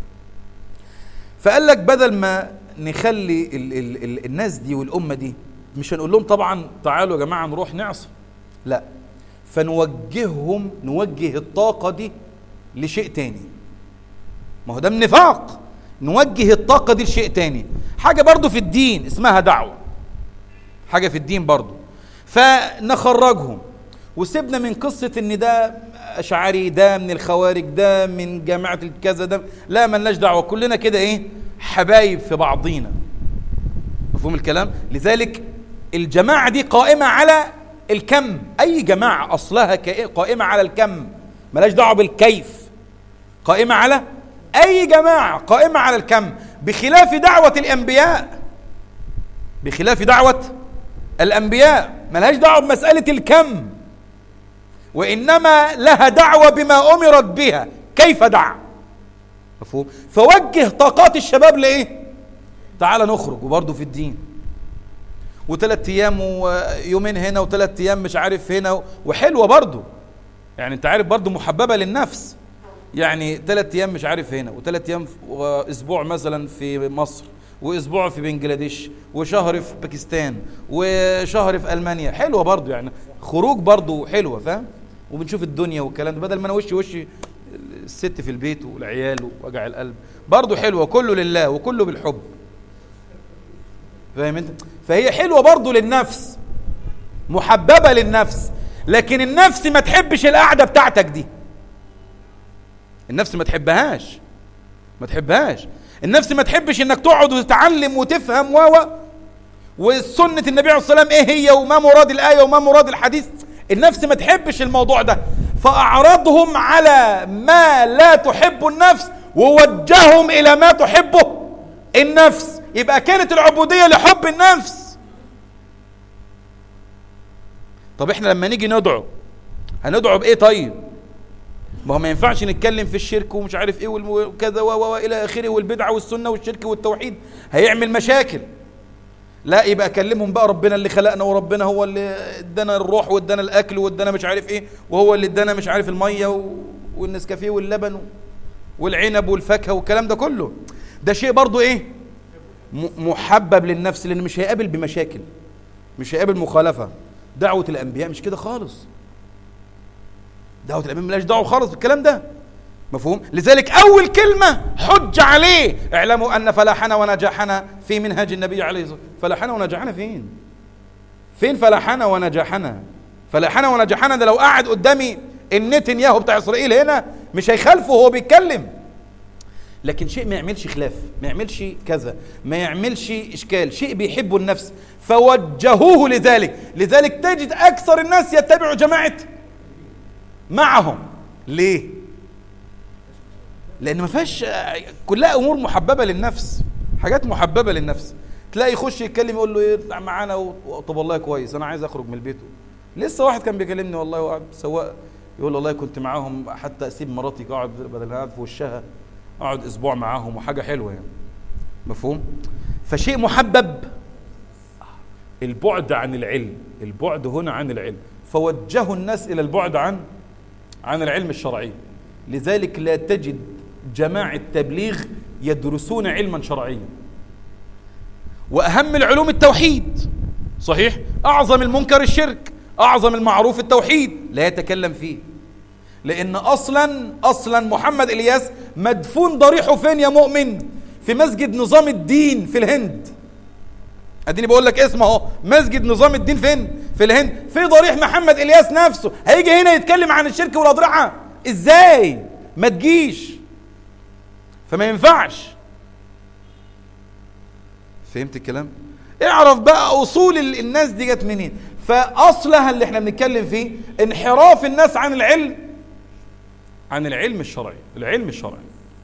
فقال لك بدل ما نخلي ال ال ال الناس دي والامه دي مش هنقول لهم طبعا تعالوا يا جماعه نروح نعصي لا فنوجههم نوجه الطاقة دي لشيء تاني ما هو ده النفاق نوجه الطاقة دي لشيء تاني حاجة برضو في الدين اسمها دعوة حاجة في الدين برضو فنخرجهم وسيبنا من قصة ان ده اشعري ده من الخوارج ده من جماعة الكذا ده لا ملناش دعوة كلنا كده ايه حبايب في بعضينا مفهوم الكلام لذلك الجماعة دي قائمة على الكم اي جماعه اصلها قائمه على الكم ملاش دعوه بالكيف قائمه على اي جماعه قائمه على الكم بخلاف دعوه الانبياء بخلاف دعوه الانبياء ملهاش دعوه بمساله الكم وانما لها دعوه بما امرت بها كيف دعا مفهوم فوجه طاقات الشباب لايه تعال نخرج وبرضه في الدين وثلاث ايام ويومين هنا وثلاث ايام مش عارف هنا وحلوه برضه يعني انت عارف برضه محببه للنفس يعني ثلاث ايام مش عارف هنا وثلاث ايام اسبوع مثلا في مصر واسبوع في بنجلاديش وشهر في باكستان وشهر في المانيا حلوه برضه يعني خروج برضه حلوه فاهم وبنشوف الدنيا والكلام ده بدل ما انا وشي وشي الست في البيت والعيال ووجع القلب برضه حلوه كله لله وكله بالحب فاهم انت فهي حلوه برضه للنفس محببه للنفس لكن النفس ما تحبش القعده بتاعتك دي النفس ما تحبهاش ما تحبهاش النفس ما تحبش انك تقعد وتتعلم وتفهم و وسنة النبي عليه الصلاة والسلام ايه هي وما مراد الآية وما مراد الحديث النفس ما تحبش الموضوع ده فأعرضهم على ما لا تحب النفس ووجههم إلى ما تحبه النفس يبقى كانت العبودية لحب النفس طب احنا لما نيجي ندعو هندعو بايه طيب ما هو ما ينفعش نتكلم في الشرك ومش عارف ايه وكذا والى اخره والبدعه والسنه والشرك والتوحيد هيعمل مشاكل لا يبقى اكلمهم بقى ربنا اللي خلقنا وربنا هو اللي ادانا الروح وادانا الاكل وادانا مش عارف ايه وهو اللي ادانا مش عارف الميه والنسكافيه واللبن والعنب والفاكهه والكلام ده كله ده شيء برضو ايه محبب للنفس لان مش هيقابل بمشاكل مش هيقابل مخالفه دعوه الانبياء مش كده خالص دعوه الانبياء ملاش دعوه خالص بالكلام ده مفهوم لذلك اول كلمه حج عليه اعلموا ان فلاحنا ونجاحنا في منهج النبي عليه الصلاه فلاحنا ونجاحنا فين فين فلاحنا ونجاحنا فلاحنا ونجاحنا ده لو قعد قدامي النتنياهو بتاع اسرائيل هنا مش هيخالفه وهو بيتكلم لكن شيء ما يعملش خلاف ما يعملش كذا ما يعملش اشكال شيء بيحبه النفس فوجهوه لذلك لذلك تجد اكثر الناس يتبعوا جماعه معهم ليه لان ما فيهاش كلها امور محببه للنفس حاجات محببه للنفس تلاقي يخش يتكلم يقول له ايه اطلع معانا و- طب والله كويس انا عايز اخرج من البيت لسه واحد كان بيكلمني والله وقعد سواق يقول والله كنت معاهم حتى اسيب مراتي اقعد بدل ما أقعد في وشها اقعد اسبوع معاهم وحاجه حلوه يعني مفهوم فشيء محبب البعد عن العلم البعد هنا عن العلم فوجهوا الناس الى البعد عن عن العلم الشرعي لذلك لا تجد جماعه تبليغ يدرسون علما شرعيا واهم العلوم التوحيد صحيح اعظم المنكر الشرك اعظم المعروف التوحيد لا يتكلم فيه لان اصلا اصلا محمد الياس مدفون ضريحه فين يا مؤمن في مسجد نظام الدين في الهند اديني بقول لك اسمه اهو مسجد نظام الدين فين في الهند في ضريح محمد الياس نفسه هيجي هنا يتكلم عن الشرك والاضرحه ازاي ما تجيش فما ينفعش فهمت الكلام اعرف بقى اصول ال- الناس دي جت منين فاصلها اللي احنا بنتكلم فيه انحراف الناس عن العلم عن العلم الشرعي العلم الشرعي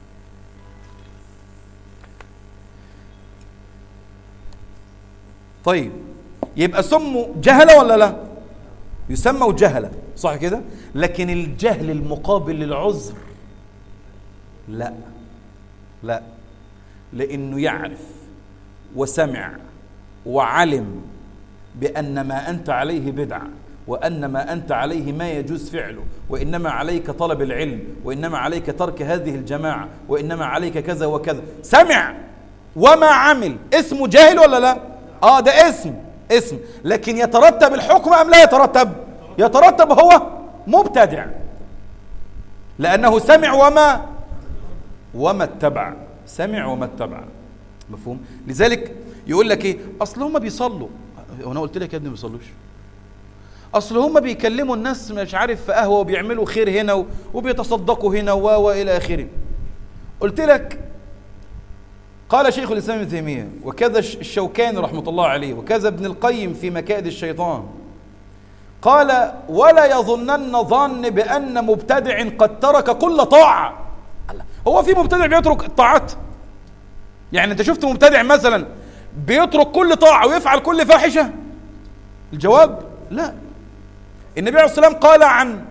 طيب يبقى سموا جهله ولا لا يسموا جهله صح كده لكن الجهل المقابل للعذر لا لا لانه يعرف وسمع وعلم بان ما انت عليه بدعه وان ما انت عليه ما يجوز فعله وانما عليك طلب العلم وانما عليك ترك هذه الجماعه وانما عليك كذا وكذا سمع وما عمل اسمه جاهل ولا لا اه ده اسم اسم لكن يترتب الحكم ام لا يترتب يترتب هو مبتدع لانه سمع وما وما اتبع سمع وما اتبع مفهوم لذلك يقول لك ايه اصل هم بيصلوا وانا قلت لك يا ابني ما بيصلوش اصل هم بيكلموا الناس مش عارف في قهوه وبيعملوا خير هنا و- وبيتصدقوا هنا و والى اخره قلت لك قال شيخ الاسلام ابن تيميه وكذا الش- الشوكاني رحمه الله عليه وكذا ابن القيم في مكائد الشيطان قال ولا يظنن ظن بان مبتدع قد ترك كل طاعه الله. هو في مبتدع بيترك الطاعات يعني انت شفت مبتدع مثلا بيترك كل طاعه ويفعل كل فاحشه الجواب لا النبي عليه الصلاه والسلام قال عن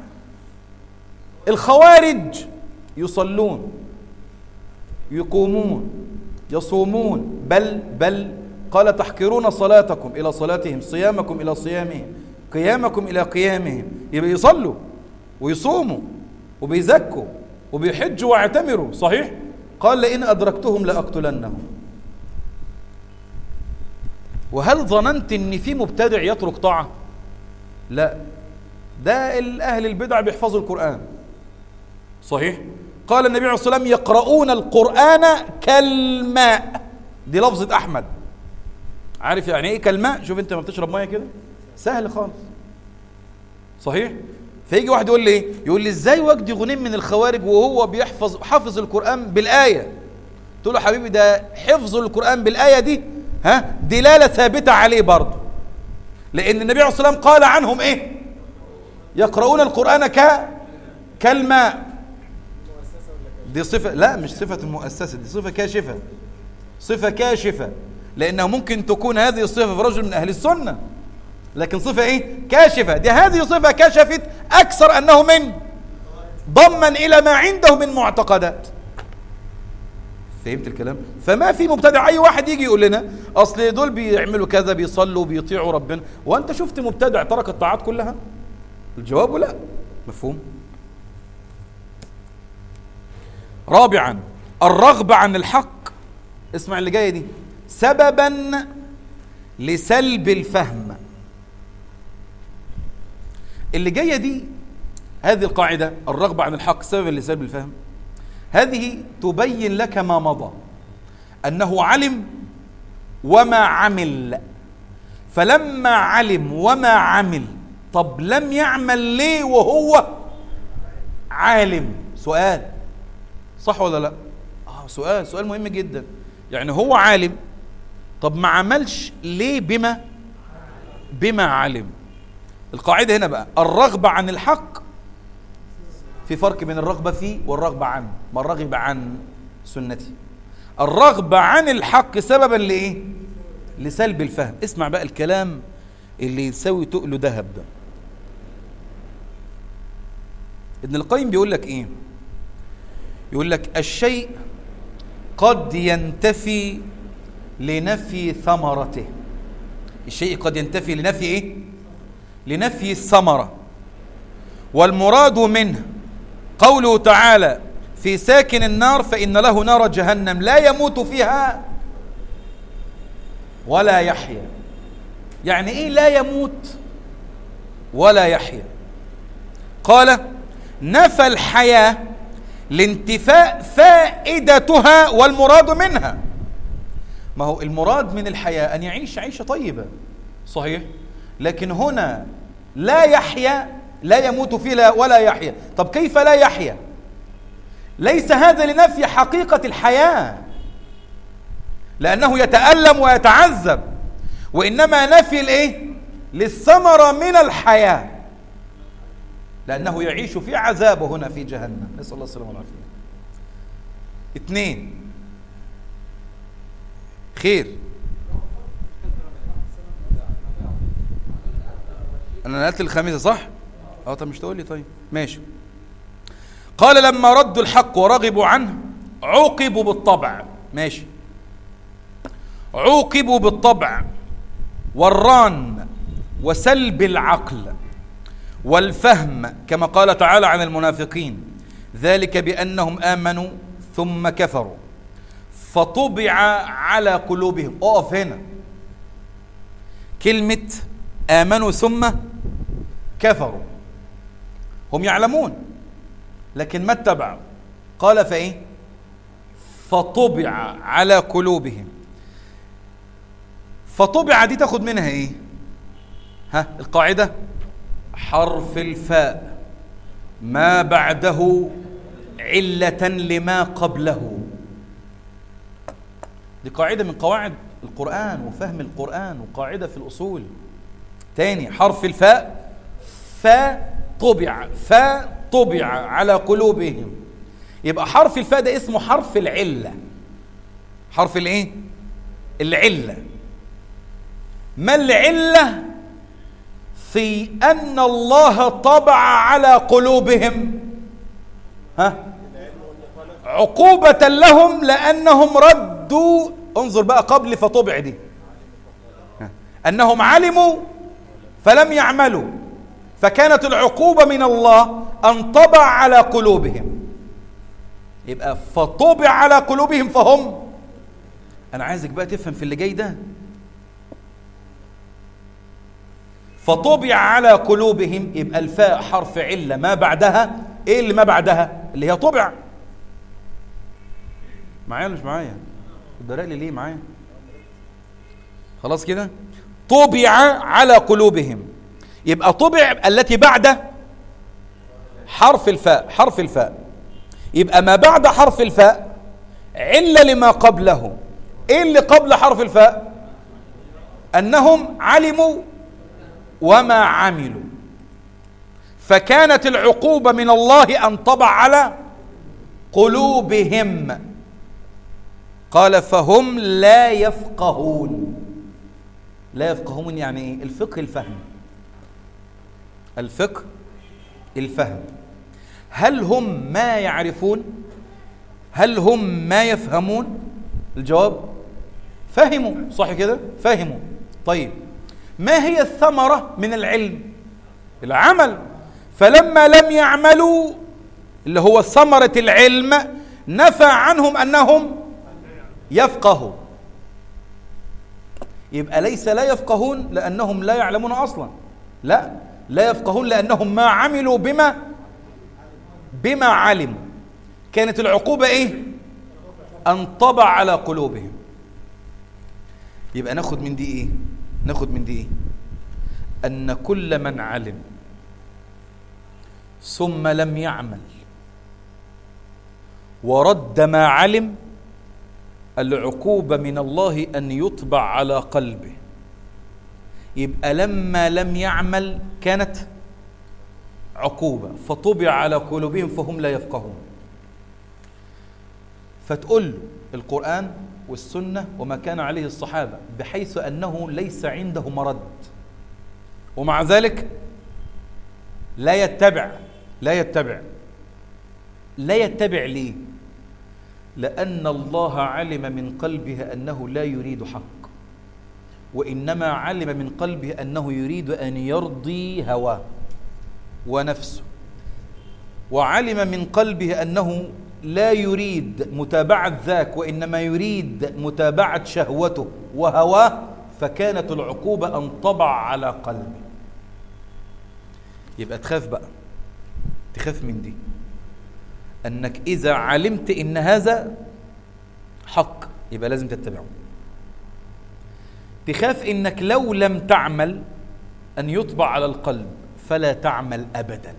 الخوارج يصلون يقومون يصومون بل بل قال تحقرون صلاتكم الى صلاتهم صيامكم الى صيامهم قيامكم الى قيامهم يبقى يصلوا ويصوموا وبيزكوا وبيحجوا واعتمروا صحيح قال لئن ادركتهم لاقتلنهم وهل ظننت ان في مبتدع يترك طاعه لا ده اهل البدع بيحفظوا القران صحيح قال النبي عليه الصلاه والسلام يقرؤون القران كالماء دي لفظه احمد عارف يعني ايه كالماء شوف انت ما بتشرب ميه كده سهل خالص صحيح فيجي واحد يقول لي ايه يقول لي ازاي وجدي غنيم من الخوارج وهو بيحفظ حافظ القران بالايه تقول له حبيبي ده حفظ القران بالايه دي ها دلاله ثابته عليه برضه لان النبي عليه الصلاه والسلام قال عنهم ايه يقرؤون القران ك كالماء دي صفه لا مش صفه المؤسسه دي صفه كاشفه صفه كاشفه لانه ممكن تكون هذه الصفه في رجل من اهل السنه لكن صفه ايه كاشفه دي هذه صفه كشفت اكثر انه من ضما الى ما عنده من معتقدات فهمت الكلام فما في مبتدع اي واحد يجي يقول لنا اصل دول بيعملوا كذا بيصلوا بيطيعوا ربنا وانت شفت مبتدع ترك الطاعات كلها الجواب لا مفهوم رابعا الرغبه عن الحق اسمع اللي جايه دي سببا لسلب الفهم اللي جايه دي هذه القاعده الرغبه عن الحق سببا لسلب الفهم هذه تبين لك ما مضى انه علم وما عمل فلما علم وما عمل طب لم يعمل ليه وهو عالم سؤال صح ولا لا اه سؤال سؤال مهم جدا يعني هو عالم طب ما عملش ليه بما بما علم القاعدة هنا بقى الرغبة عن الحق في فرق بين الرغبة فيه والرغبة عنه ما الرغبة عن سنتي الرغبة عن الحق سببا لإيه لسلب الفهم اسمع بقى الكلام اللي يسوي تقله ذهب ده ابن القيم بيقول لك ايه يقول لك الشيء قد ينتفي لنفي ثمرته الشيء قد ينتفي لنفي ايه لنفي الثمره والمراد منه قوله تعالى في ساكن النار فإن له نار جهنم لا يموت فيها ولا يحيا يعني ايه لا يموت ولا يحيا قال نفى الحياة لانتفاء فائدتها والمراد منها ما هو المراد من الحياة أن يعيش عيشة طيبة صحيح لكن هنا لا يحيا لا يموت فيه ولا يحيا طب كيف لا يحيا ليس هذا لنفي حقيقة الحياة لأنه يتألم ويتعذب وإنما نفي الإيه للثمرة من الحياة لأنه يعيش في عذابه هنا في جهنم نسأل الله السلامة والعافية اثنين خير أنا نقلت الخميسة صح؟ اه طب مش تقول لي طيب ماشي قال لما ردوا الحق ورغبوا عنه عوقبوا بالطبع ماشي عوقبوا بالطبع والران وسلب العقل والفهم كما قال تعالى عن المنافقين ذلك بأنهم آمنوا ثم كفروا فطبع على قلوبهم اقف هنا كلمة آمنوا ثم كفروا هم يعلمون لكن ما اتبعوا قال فايه فطبع على قلوبهم فطبع دي تاخد منها ايه ها القاعده حرف الفاء ما بعده عله لما قبله دي قاعده من قواعد القران وفهم القران وقاعده في الاصول تاني حرف الفاء فطبع فطبع على قلوبهم يبقى حرف الفاء ده اسمه حرف العلة حرف الايه العلة ما العلة في أن الله طبع على قلوبهم ها عقوبة لهم لأنهم ردوا انظر بقى قبل فطبع دي أنهم علموا فلم يعملوا فكانت العقوبة من الله أن طبع على قلوبهم يبقى فطبع على قلوبهم فهم أنا عايزك بقى تفهم في اللي جاي ده فطبع على قلوبهم يبقى الفاء حرف علة ما بعدها ايه اللي ما بعدها اللي هي طبع معايا ولا مش معايا الدراء لي ليه معايا خلاص كده طبع على قلوبهم يبقى طبع التي بعد حرف الفاء حرف الفاء يبقى ما بعد حرف الفاء علة لما قبله ايه اللي قبل حرف الفاء انهم علموا وما عملوا فكانت العقوبة من الله أن طبع على قلوبهم قال فهم لا يفقهون لا يفقهون يعني ايه الفقه الفهم الفقه الفهم هل هم ما يعرفون هل هم ما يفهمون الجواب فهموا صح كده فهموا طيب ما هي الثمرة من العلم العمل فلما لم يعملوا اللي هو ثمرة العلم نفى عنهم أنهم يفقهوا يبقى ليس لا يفقهون لأنهم لا يعلمون أصلا لا لا يفقهون لأنهم ما عملوا بما بما علموا كانت العقوبة إيه أن طبع على قلوبهم يبقى ناخد من دي إيه ناخد من دي ايه أن كل من علم ثم لم يعمل ورد ما علم العقوبة من الله أن يطبع على قلبه يبقى لما لم يعمل كانت عقوبة فطبع على قلوبهم فهم لا يفقهون فتقول القرآن والسنة وما كان عليه الصحابة بحيث أنه ليس عنده مرد ومع ذلك لا يتبع لا يتبع لا يتبع ليه لأن الله علم من قلبه أنه لا يريد حق وإنما علم من قلبه أنه يريد أن يرضي هواه ونفسه وعلم من قلبه أنه لا يريد متابعة ذاك وإنما يريد متابعة شهوته وهواه فكانت العقوبة أن طبع على قلبه يبقى تخاف بقى تخاف من دي أنك إذا علمت إن هذا حق يبقى لازم تتبعه تخاف إنك لو لم تعمل أن يطبع على القلب فلا تعمل أبدا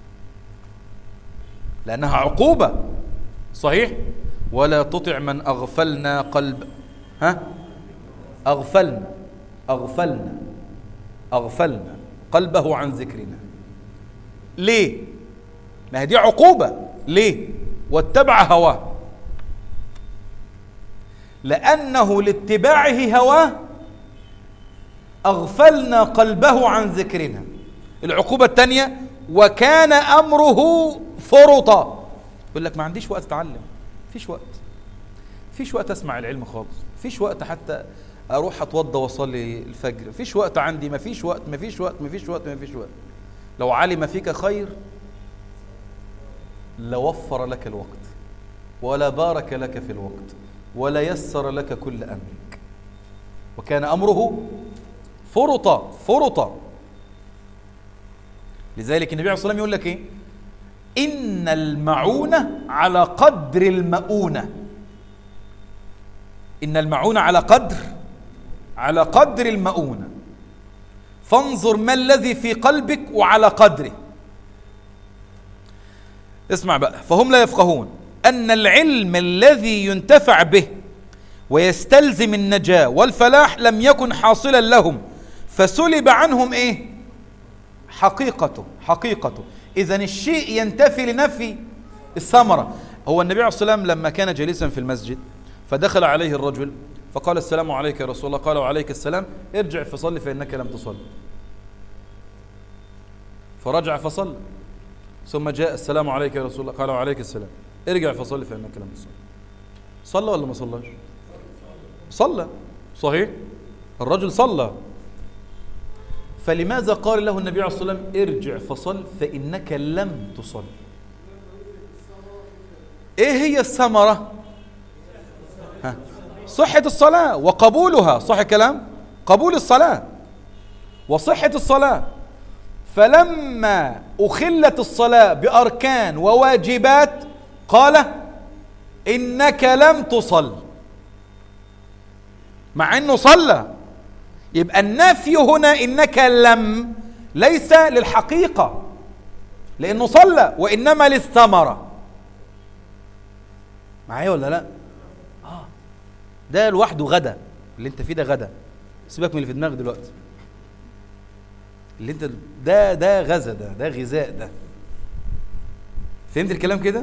لأنها عقوبة صحيح ولا تطع من أغفلنا قلب ها أغفلنا أغفلنا أغفلنا قلبه عن ذكرنا ليه ما هي دي عقوبة ليه واتبع هواه لأنه لاتباعه هواه أغفلنا قلبه عن ذكرنا العقوبة الثانية وكان أمره فرطا يقول لك ما عنديش وقت أتعلم فيش وقت فيش وقت أسمع العلم خالص فيش وقت حتى أروح أتوضى وأصلي الفجر فيش وقت عندي ما فيش وقت ما فيش وقت ما فيش وقت ما فيش وقت لو علم فيك خير لوفر لك الوقت ولا بارك لك في الوقت ولا يسر لك كل أمرك وكان أمره فرطا فرطا لذلك النبي عليه الصلاة والسلام يقول لك إيه إن المعونة على قدر المؤونة إن المعونة على قدر على قدر المؤونة فانظر ما الذي في قلبك وعلى قدره اسمع بقى فهم لا يفقهون أن العلم الذي ينتفع به ويستلزم النجاة والفلاح لم يكن حاصلا لهم فسلب عنهم ايه حقيقته حقيقته اذا الشيء ينتفي لنفي الثمرة هو النبي عليه الصلاة والسلام لما كان جالسا في المسجد فدخل عليه الرجل فقال السلام عليك يا رسول الله قال وعليك السلام ارجع فصل فإنك لم تصل فرجع فصل ثم جاء السلام عليك يا رسول الله قال وعليك السلام ارجع فصل فإنك لم تصل صلى ولا ما صلاش صلى صحيح الرجل صلى فلماذا قال له النبي عليه الصلاة والسلام ارجع فصل فإنك لم تصل ايه هي الثمرة ها صحة الصلاة وقبولها صح الكلام قبول الصلاة وصحة الصلاة فلما أخلت الصلاة بأركان وواجبات قال إنك لم تصل مع أنه صلى يبقى النفي هنا إنك لم ليس للحقيقة لأنه صلى وإنما للثمرة معايا ولا لا آه ده لوحده غدا اللي انت فيه ده غدا سيبك من اللي في دماغك دلوقتي اللي انت ده ده غزا ده ده غذاء ده فهمت الكلام كده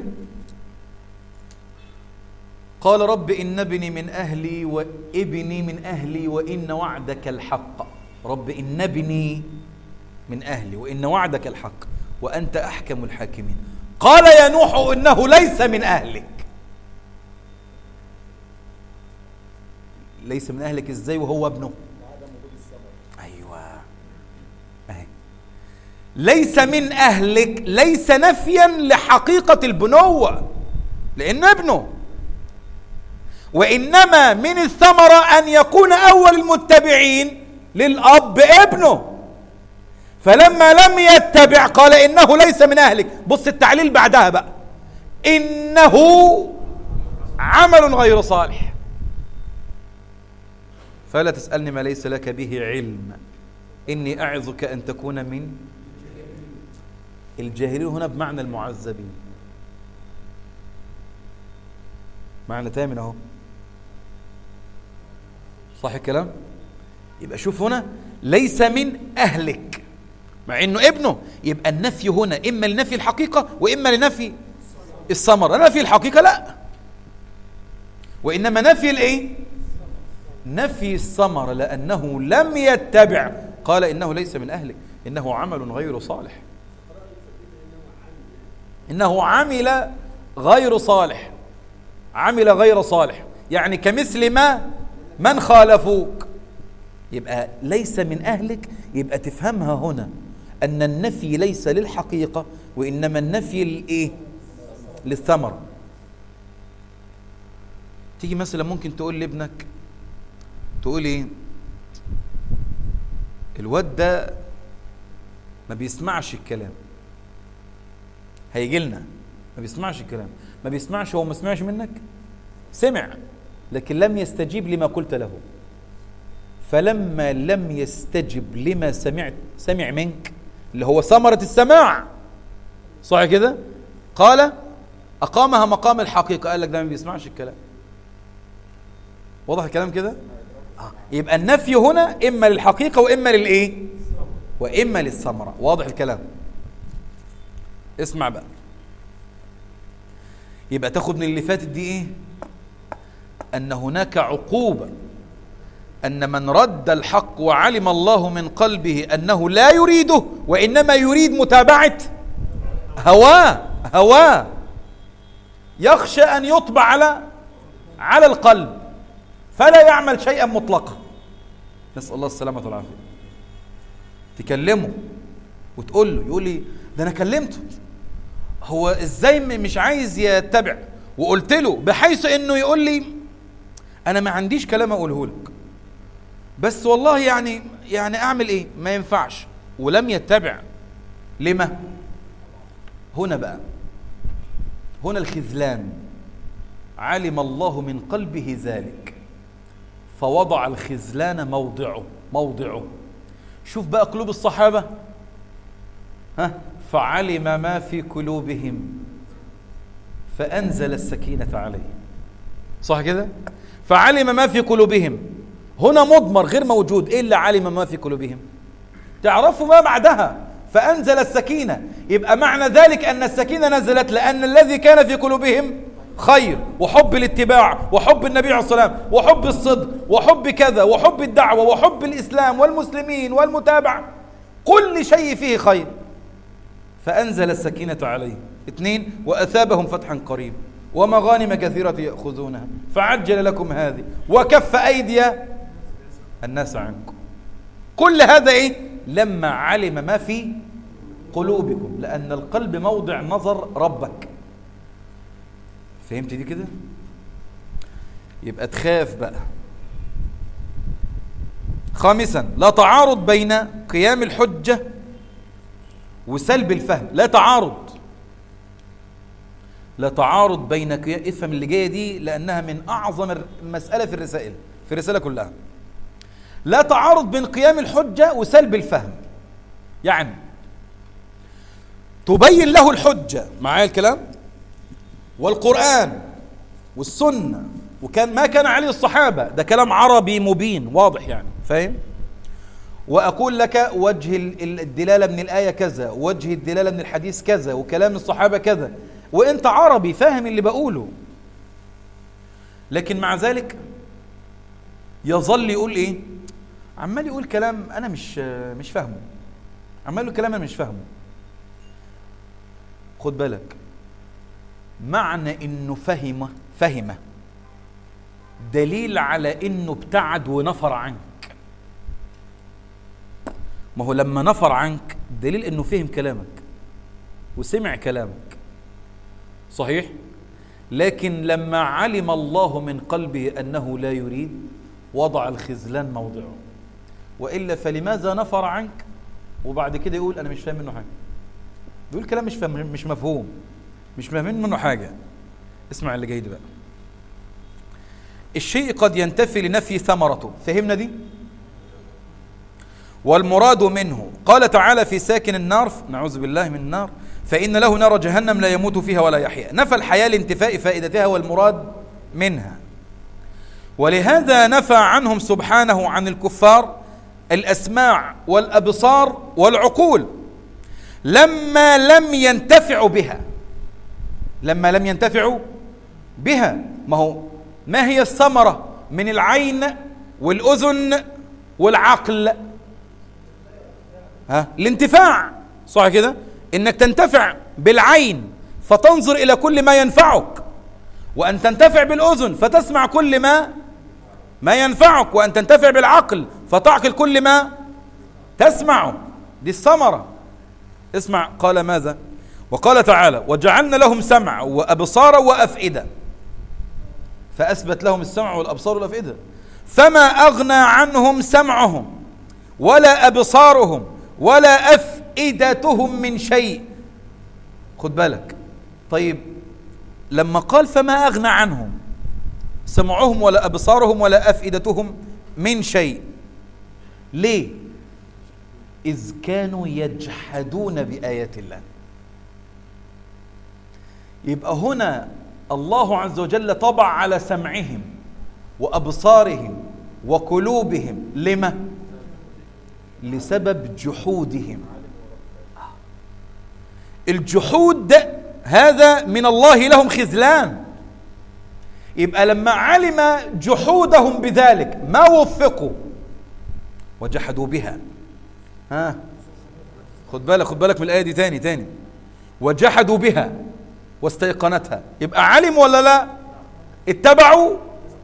قال رب إن ابني من أهلي وابني من أهلي وإن وعدك الحق رب إن ابني من أهلي وإن وعدك الحق وأنت أحكم الحاكمين قال يا نوح إنه ليس من أهلك ليس من أهلك إزاي وهو ابنه أيوة أهي. ليس من أهلك ليس نفيا لحقيقة البنوة لأنه ابنه وإنما من الثمرة أن يكون أول المتبعين للأب ابنه فلما لم يتبع قال إنه ليس من أهلك بص التعليل بعدها بقى إنه عمل غير صالح فلا تسألني ما ليس لك به علم إني أعظك أن تكون من الجاهلين هنا بمعنى المعذبين معنى تامن اهو صح الكلام يبقى شوف هنا ليس من أهلك مع انه ابنه يبقى النفي هنا اما لنفي الحقيقه واما لنفي الثمره نفي الحقيقه لا وانما نفي الايه نفي الثمره لانه لم يتبع قال انه ليس من اهلك انه عمل غير صالح انه عمل غير صالح عمل غير صالح يعني كمثل ما من خالفوك يبقى ليس من اهلك يبقى تفهمها هنا أن النفي ليس للحقيقة وإنما النفي للإيه؟ للثمرة تيجي مثلا ممكن تقول لابنك تقول إيه؟ الواد ده ما بيسمعش الكلام هيجي لنا ما بيسمعش الكلام ما بيسمعش هو ما سمعش منك سمع لكن لم يستجيب لما قلت له فلما لم يستجب لما سمعت سمع منك اللي هو ثمرة السماع صح كده قال أقامها مقام الحقيقة قال لك ده ما بيسمعش الكلام واضح الكلام كده آه. يبقى النفي هنا إما للحقيقة وإما للإيه وإما للثمرة واضح الكلام اسمع بقى يبقى تاخد من اللي فاتت دي ايه ان هناك عقوبه أن من رد الحق وعلم الله من قلبه أنه لا يريده وإنما يريد متابعة هواه هواه يخشى أن يطبع على على القلب فلا يعمل شيئا مطلقا نسأل الله السلامة والعافية تكلمه وتقول له يقول لي ده أنا كلمته هو إزاي مش عايز يتبع وقلت له بحيث إنه يقول لي أنا ما عنديش كلام أقوله لك بس والله يعني يعني اعمل ايه ما ينفعش ولم يتبع لما هنا بقى هنا الخذلان علم الله من قلبه ذلك فوضع الخذلان موضعه موضعه شوف بقى قلوب الصحابة ها فعلم ما في قلوبهم فأنزل السكينة عليه صح كده فعلم ما في قلوبهم هنا مضمر غير موجود إيه اللي علم ما في قلوبهم تعرفوا ما بعدها فأنزل السكينة يبقى معنى ذلك أن السكينة نزلت لأن الذي كان في قلوبهم خير وحب الاتباع وحب النبي عليه الصلاة والسلام وحب الصدق وحب كذا وحب الدعوة وحب الإسلام والمسلمين والمتابعة كل شيء فيه خير فأنزل السكينة عليه اثنين وأثابهم فتحا قريب ومغانم كثيرة يأخذونها فعجل لكم هذه وكف أيدي الناس عنكم كل هذا ايه لما علم ما في قلوبكم لأن القلب موضع نظر ربك فهمت دي كده يبقى تخاف بقى خامسا لا تعارض بين قيام الحجة وسلب الفهم لا تعارض لا تعارض بين قيام افهم اللي جايه دي لانها من اعظم المساله في الرسائل في الرساله كلها لا تعارض بين قيام الحجة وسلب الفهم يعني تبين له الحجة معايا الكلام والقرآن والسنة وكان ما كان عليه الصحابة ده كلام عربي مبين واضح يعني فاهم وأقول لك وجه الدلالة من الآية كذا وجه الدلالة من الحديث كذا وكلام الصحابة كذا وانت عربي فاهم اللي بقوله لكن مع ذلك يظل يقول ايه عمال يقول كلام انا مش مش فاهمه عمال يقول كلام انا مش فاهمه خد بالك معنى انه فهم فهم دليل على انه ابتعد ونفر عنك ما هو لما نفر عنك دليل انه فهم كلامك وسمع كلامك صحيح لكن لما علم الله من قلبه انه لا يريد وضع الخذلان موضعه والا فلماذا نفر عنك وبعد كده يقول انا مش فاهم منه حاجه بيقول كلام مش فاهم مش مفهوم مش فاهمين منه حاجه اسمع اللي جاي ده بقى الشيء قد ينتفي لنفي ثمرته فهمنا دي والمراد منه قال تعالى في ساكن النار نعوذ بالله من النار فإن له نار جهنم لا يموت فيها ولا يحيا نفى الحياة لانتفاء فائدتها والمراد منها ولهذا نفى عنهم سبحانه عن الكفار الأسماع والأبصار والعقول لما لم ينتفعوا بها لما لم ينتفعوا بها ما هو ما هي الثمرة من العين والأذن والعقل ها الانتفاع صح كده انك تنتفع بالعين فتنظر الى كل ما ينفعك وان تنتفع بالاذن فتسمع كل ما ما ينفعك وان تنتفع بالعقل فتعقل كل ما تسمعه دي الثمره اسمع قال ماذا وقال تعالى وجعلنا لهم سمع وابصار وافئده فاثبت لهم السمع والابصار والافئده فما اغنى عنهم سمعهم ولا ابصارهم ولا افئدتهم من شيء خد بالك طيب لما قال فما اغنى عنهم سمعهم ولا ابصارهم ولا افئدتهم من شيء ليه اذ كانوا يجحدون بايات الله يبقى هنا الله عز وجل طبع على سمعهم وابصارهم وقلوبهم لما لسبب جحودهم الجحود ده هذا من الله لهم خذلان يبقى لما علم جحودهم بذلك ما وفقوا وجحدوا بها ها خد بالك خد بالك من الآية دي تاني تاني وجحدوا بها واستيقنتها يبقى علم ولا لا اتبعوا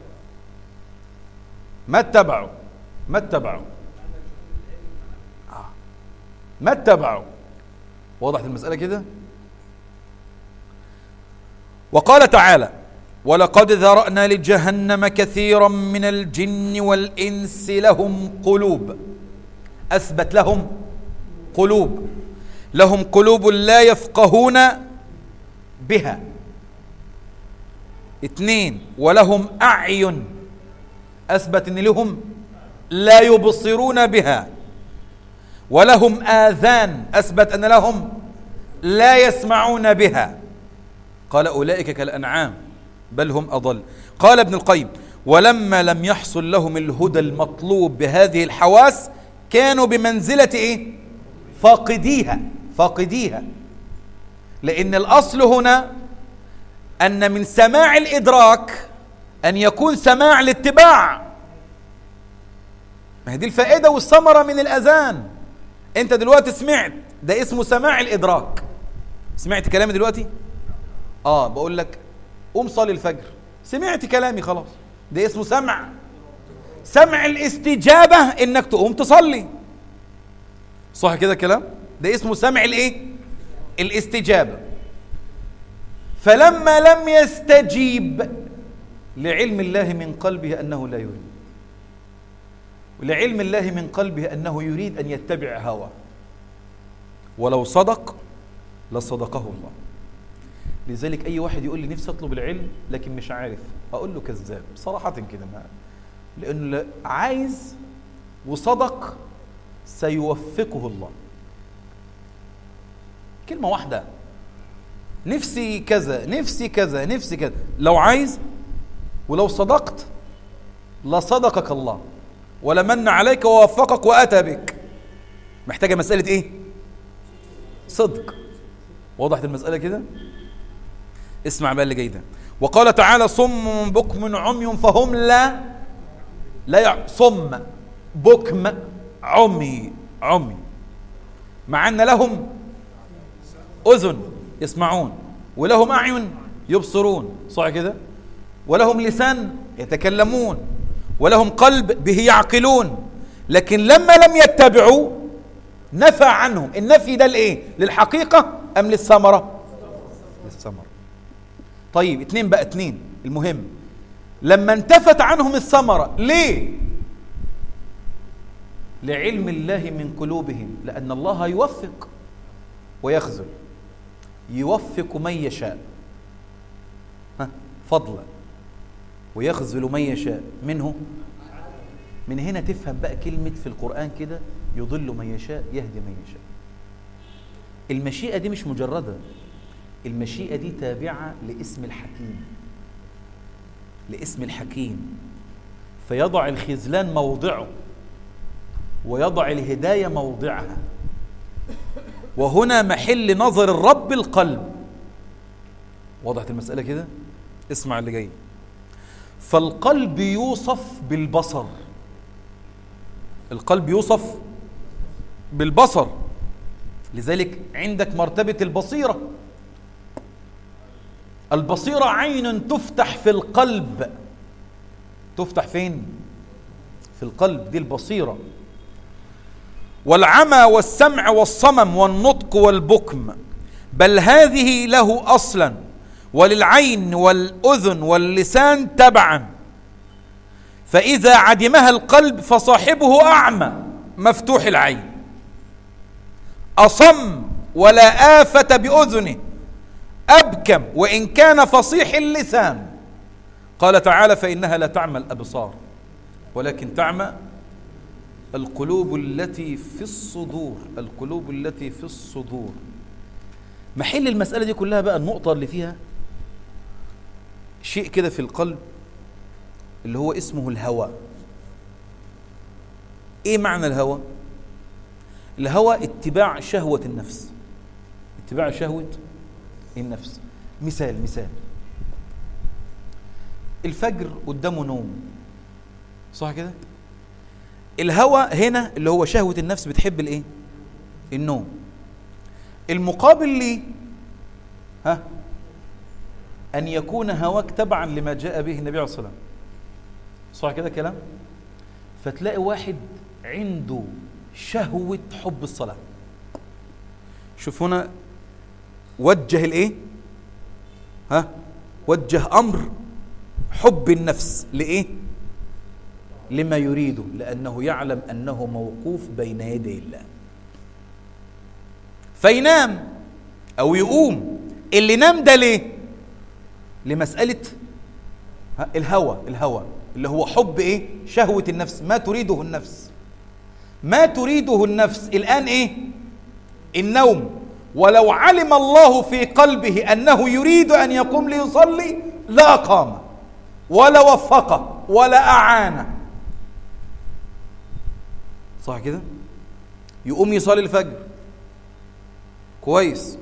ما اتبعوا ما اتبعوا ما اتبعوا وضحت المسألة كده وقال تعالى ولقد ذرأنا لجهنم كثيرا من الجن والإنس لهم قلوب أثبت لهم قلوب لهم قلوب لا يفقهون بها اثنين ولهم أعين أثبت أن لهم لا يبصرون بها ولهم آذان أثبت أن لهم لا يسمعون بها قال أولئك كالأنعام بل هم أضل قال ابن القيم ولما لم يحصل لهم الهدى المطلوب بهذه الحواس كانوا بمنزلة إيه؟ فاقديها فاقديها لأن الأصل هنا أن من سماع الإدراك أن يكون سماع الاتباع ما هي دي الفائدة والثمرة من الأذان أنت دلوقتي سمعت ده اسمه سماع الإدراك سمعت كلامي دلوقتي؟ آه بقول لك قوم صلي الفجر سمعت كلامي خلاص ده اسمه سمع سمع الاستجابة انك تقوم تصلي صح كده الكلام ده اسمه سمع الايه الاستجابة فلما لم يستجيب لعلم الله من قلبه أنه لا يريد ولعلم الله من قلبه أنه يريد أن يتبع هوى ولو صدق لصدقه الله لذلك أي واحد يقول لي نفسي أطلب العلم لكن مش عارف أقول له كذاب صراحة كده ما لأنه عايز وصدق سيوفقه الله كلمة واحدة نفسي كذا نفسي كذا نفسي كذا لو عايز ولو صدقت لصدقك الله ولمن عليك ووفقك وأتى بك محتاجة مسألة إيه صدق وضحت المسألة كده اسمع بقى اللي جاي ده وقال تعالى صم بكم عمي فهم لا لا يع... صم بكم عمي عمي مع ان لهم اذن يسمعون ولهم اعين يبصرون صح كده ولهم لسان يتكلمون ولهم قلب به يعقلون لكن لما لم يتبعوا نفى عنهم النفي ده لايه للحقيقه ام للثمره للثمره طيب اتنين بقى اتنين المهم لما انتفت عنهم الثمرة ليه لعلم الله من قلوبهم لأن الله يوفق ويخذل يوفق من يشاء ها فضلا ويخذل من يشاء منه من هنا تفهم بقى كلمة في القرآن كده يضل من يشاء يهدي من يشاء المشيئة دي مش مجردة المشيئة دي تابعة لاسم الحكيم لاسم الحكيم فيضع الخذلان موضعه ويضع الهداية موضعها وهنا محل نظر الرب القلب وضحت المسألة كده اسمع اللي جاي فالقلب يوصف بالبصر القلب يوصف بالبصر لذلك عندك مرتبة البصيرة البصيرة عين تفتح في القلب تفتح فين؟ في القلب دي البصيرة والعمى والسمع والصمم والنطق والبكم بل هذه له أصلا وللعين والأذن واللسان تبعا فإذا عدمها القلب فصاحبه أعمى مفتوح العين أصم ولا آفة بأذنه أبكم وإن كان فصيح اللسان قال تعالى فإنها لا تعمى الأبصار ولكن تعمى القلوب التي في الصدور القلوب التي في الصدور محل المسألة دي كلها بقى النقطة اللي فيها شيء كده في القلب اللي هو اسمه الهوى ايه معنى الهوى الهوى اتباع شهوة النفس اتباع شهوة النفس مثال مثال الفجر قدامه نوم صح كده الهوى هنا اللي هو شهوة النفس بتحب الايه النوم المقابل ليه ها أن يكون هواك تبعا لما جاء به النبي عليه الصلاة والسلام صح كده كلام فتلاقي واحد عنده شهوة حب الصلاة شوف هنا وجه الايه ها وجه امر حب النفس لايه لما يريده لانه يعلم انه موقوف بين يدي الله فينام او يقوم اللي نام ده ليه لمساله الهوى الهوى اللي هو حب ايه شهوه النفس ما تريده النفس ما تريده النفس الان ايه النوم ولو علم الله في قلبه انه يريد ان يقوم ليصلي لا قام ولا وفقه ولا اعانه صح كده يقوم يصلي الفجر كويس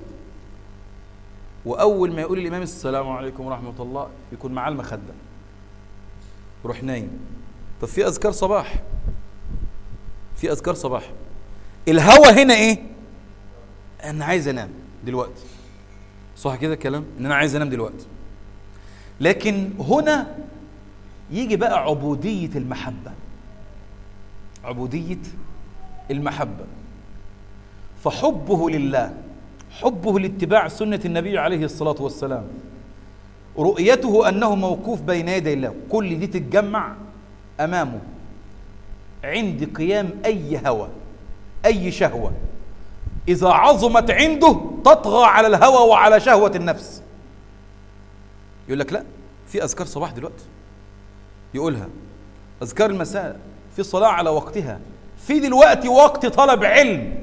واول ما يقول الامام السلام عليكم ورحمه الله يكون معاه المخده يروح نايم طب في اذكار صباح في اذكار صباح الهوى هنا ايه انا عايز انام دلوقتي صح كده الكلام ان انا عايز انام دلوقتي لكن هنا يجي بقى عبوديه المحبه عبوديه المحبه فحبه لله حبه لاتباع سنه النبي عليه الصلاه والسلام رؤيته انه موقوف بين يدي الله كل دي تتجمع امامه عند قيام اي هوى اي شهوه اذا عظمت عنده تطغى على الهوى وعلى شهوه النفس يقول لك لا في اذكار صباح دلوقتي يقولها اذكار المساء في صلاه على وقتها في دلوقتي وقت طلب علم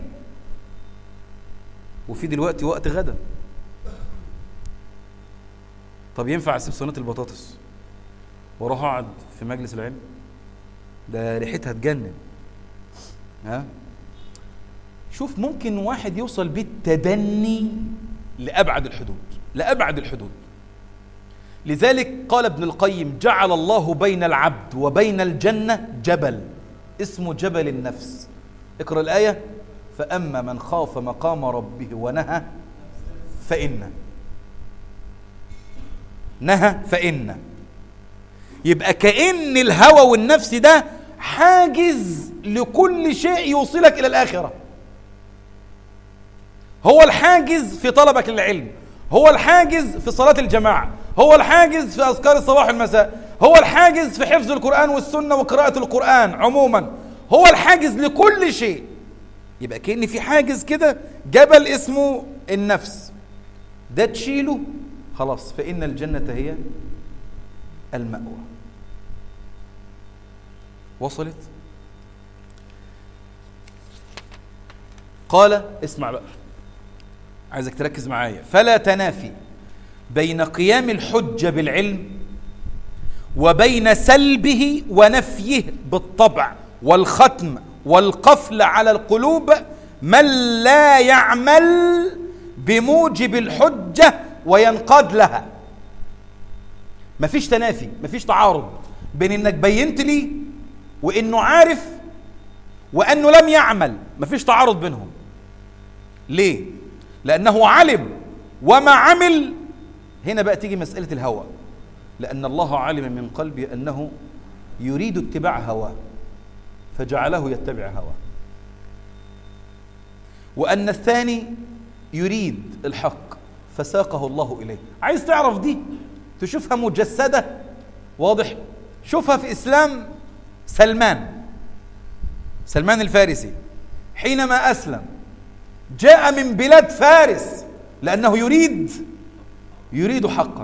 وفي دلوقتي وقت غدا طب ينفع اسيب صينيه البطاطس واروح اقعد في مجلس العلم ده ريحتها تجنن ها شوف ممكن واحد يوصل بالتدني لابعد الحدود لابعد الحدود لذلك قال ابن القيم جعل الله بين العبد وبين الجنه جبل اسمه جبل النفس اقرا الايه فاما من خاف مقام ربه ونهى فان نهى فإن يبقى كأن الهوى والنفس ده حاجز لكل شيء يوصلك إلى الآخرة هو الحاجز في طلبك للعلم هو الحاجز في صلاة الجماعة هو الحاجز في أذكار الصباح والمساء هو الحاجز في حفظ القرآن والسنة وقراءة القرآن عموما هو الحاجز لكل شيء يبقى كأن في حاجز كده جبل اسمه النفس ده تشيله خلاص فإن الجنة هي المأوى وصلت قال اسمع بقى عايزك تركز معايا فلا تنافي بين قيام الحجة بالعلم وبين سلبه ونفيه بالطبع والختم والقفل على القلوب من لا يعمل بموجب الحجة وينقاد لها مفيش تنافي مفيش تعارض بين انك بينت لي وانه عارف وانه لم يعمل مفيش تعارض بينهم ليه لانه علم وما عمل هنا بقى تيجي مسألة الهوى لأن الله علم من قلبي أنه يريد اتباع هواه فجعله يتبع هواه وأن الثاني يريد الحق فساقه الله إليه عايز تعرف دي تشوفها مجسدة واضح شوفها في إسلام سلمان سلمان الفارسي حينما أسلم جاء من بلاد فارس لأنه يريد يريد حقا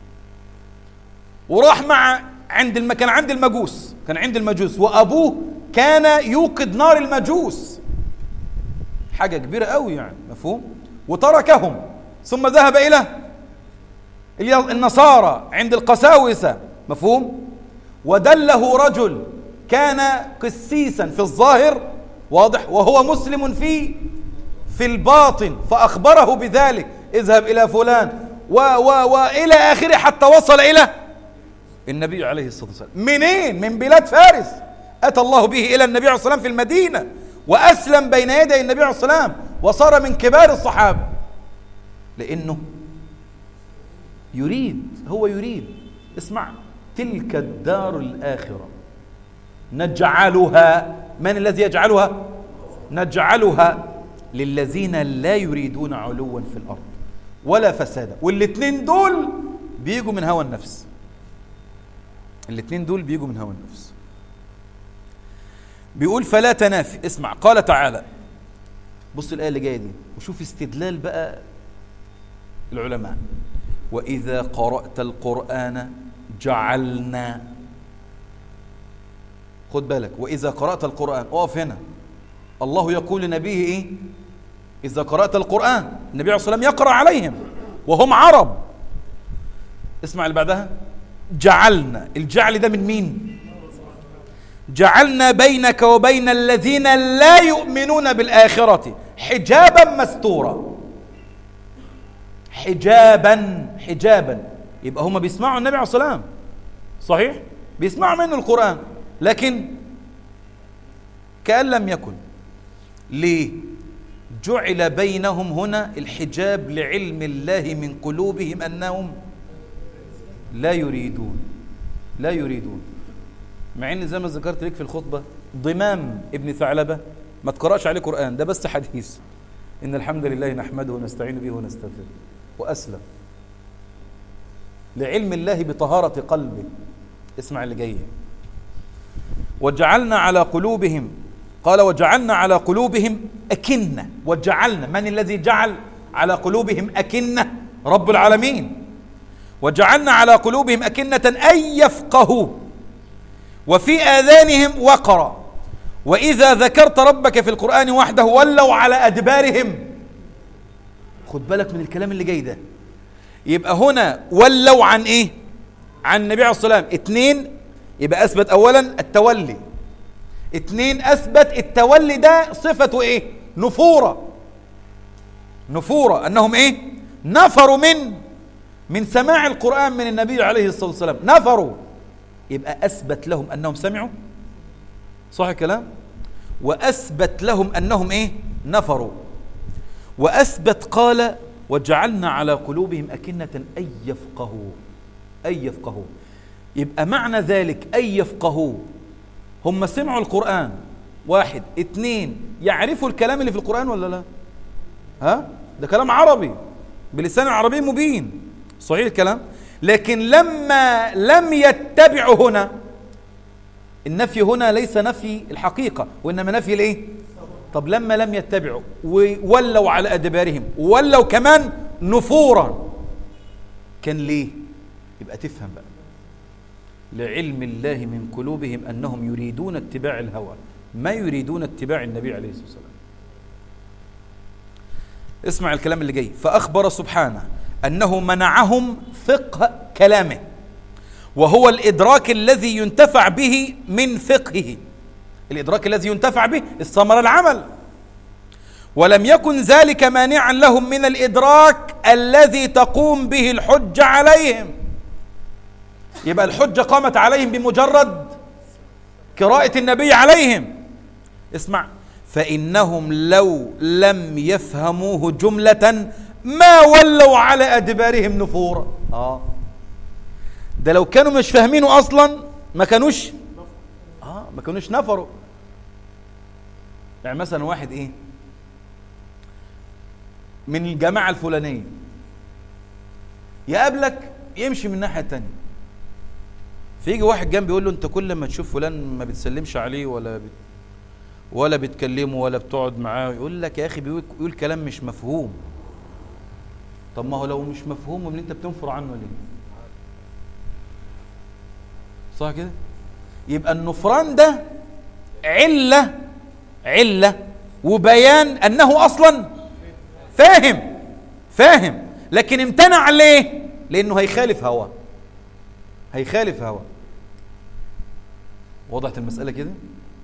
وراح مع عند الم... كان عند المجوس كان عند المجوس وأبوه كان يوقد نار المجوس حاجة كبيرة قوي يعني مفهوم وتركهم ثم ذهب إلى النصارى عند القساوسة مفهوم ودله رجل كان قسيسا في الظاهر واضح وهو مسلم في في الباطن فأخبره بذلك اذهب إلى فلان و و وإلى آخره حتى وصل إلى النبي عليه الصلاة والسلام منين من بلاد فارس أتى الله به إلى النبي عليه الصلاة والسلام في المدينة وأسلم بين يدي النبي عليه الصلاة والسلام وصار من كبار الصحابة لأنه يريد هو يريد اسمع تلك الدار الآخرة نجعلها من الذي يجعلها نجعلها للذين لا يريدون علوا في الأرض ولا فسادا والاثنين دول بيجوا من هوى النفس الاثنين دول بيجوا من هوى النفس بيقول فلا تنافي اسمع قال تعالى بص الآية اللي جاية دي وشوف استدلال بقى العلماء وإذا قرأت القرآن جعلنا خد بالك وإذا قرأت القرآن اقف هنا الله يقول لنبيه إيه إذا قرأت القرآن النبي عليه الصلاة والسلام يقرأ عليهم وهم عرب اسمع اللي بعدها جعلنا الجعل ده من مين جعلنا بينك وبين الذين لا يؤمنون بالآخرة حجابا مستورا حجابا حجابا يبقى هم بيسمعوا النبي عليه الصلاة والسلام صحيح بيسمعوا منه القرآن لكن كأن لم يكن ليه جعل بينهم هنا الحجاب لعلم الله من قلوبهم أنهم لا يريدون لا يريدون مع ان زي ما ذكرت لك في الخطبة ضمام ابن ثعلبة ما تقرأش عليه قرآن ده بس حديث إن الحمد لله نحمده ونستعين به ونستغفره وأسلم لعلم الله بطهارة قلبه اسمع اللي جاي وجعلنا على قلوبهم قال وجعلنا على قلوبهم أكنة وجعلنا من الذي جعل على قلوبهم أكنة رب العالمين وجعلنا على قلوبهم أكنة أن يفقهوا وفي آذانهم وقرا وإذا ذكرت ربك في القرآن وحده ولوا على أدبارهم خد بالك من الكلام اللي جاي ده يبقى هنا ولوا عن إيه عن النبي عليه الصلاة والسلام اتنين يبقى أثبت أولا التولي اتنين أثبت التولي ده صفته إيه نفورة نفورة أنهم إيه نفروا من من سماع القرآن من النبي عليه الصلاة والسلام نفروا يبقى أثبت لهم أنهم سمعوا صح الكلام وأثبت لهم أنهم إيه نفروا وأثبت قال وجعلنا على قلوبهم أكنة أن يفقهوا أن يفقهوا يبقى معنى ذلك أن يفقهوا هم سمعوا القرآن واحد اثنين يعرفوا الكلام اللي في القرآن ولا لا ها ده كلام عربي بلسان عربي مبين صحيح الكلام لكن لما لم يتبعوا هنا النفي هنا ليس نفي الحقيقة وإنما نفي الايه طب لما لم يتبعوا وولوا على أدبارهم وولوا كمان نفورا كان ليه يبقى تفهم بقى لعلم الله من قلوبهم أنهم يريدون اتباع الهوى ما يريدون اتباع النبي عليه الصلاة والسلام اسمع الكلام اللي جاي فأخبر سبحانه أنه منعهم فقه كلامه وهو الإدراك الذي ينتفع به من فقهه الإدراك الذي ينتفع به الثمر العمل ولم يكن ذلك مانعا لهم من الإدراك الذي تقوم به الحجة عليهم يبقى الحجة قامت عليهم بمجرد قراءة النبي عليهم اسمع فإنهم لو لم يفهموه جملة ما ولوا على أدبارهم نفورا آه ده لو كانوا مش فاهمينه أصلا ما كانوش آه ما كانوش نفروا يعني مثلا واحد إيه من الجماعة الفلانية يقابلك يمشي من الناحية التانية فيجي واحد جنبي يقول له انت كل ما تشوف فلان ما بتسلمش عليه ولا بت ولا بتكلمه ولا بتقعد معاه يقول لك يا اخي بيقول, بيقول كلام مش مفهوم طب ما هو لو مش مفهوم امال انت بتنفر عنه ليه صح كده يبقى النفران ده عله عله وبيان انه اصلا فاهم فاهم لكن امتنع ليه لانه هيخالف هواه هيخالف هواه وضحت المسألة كده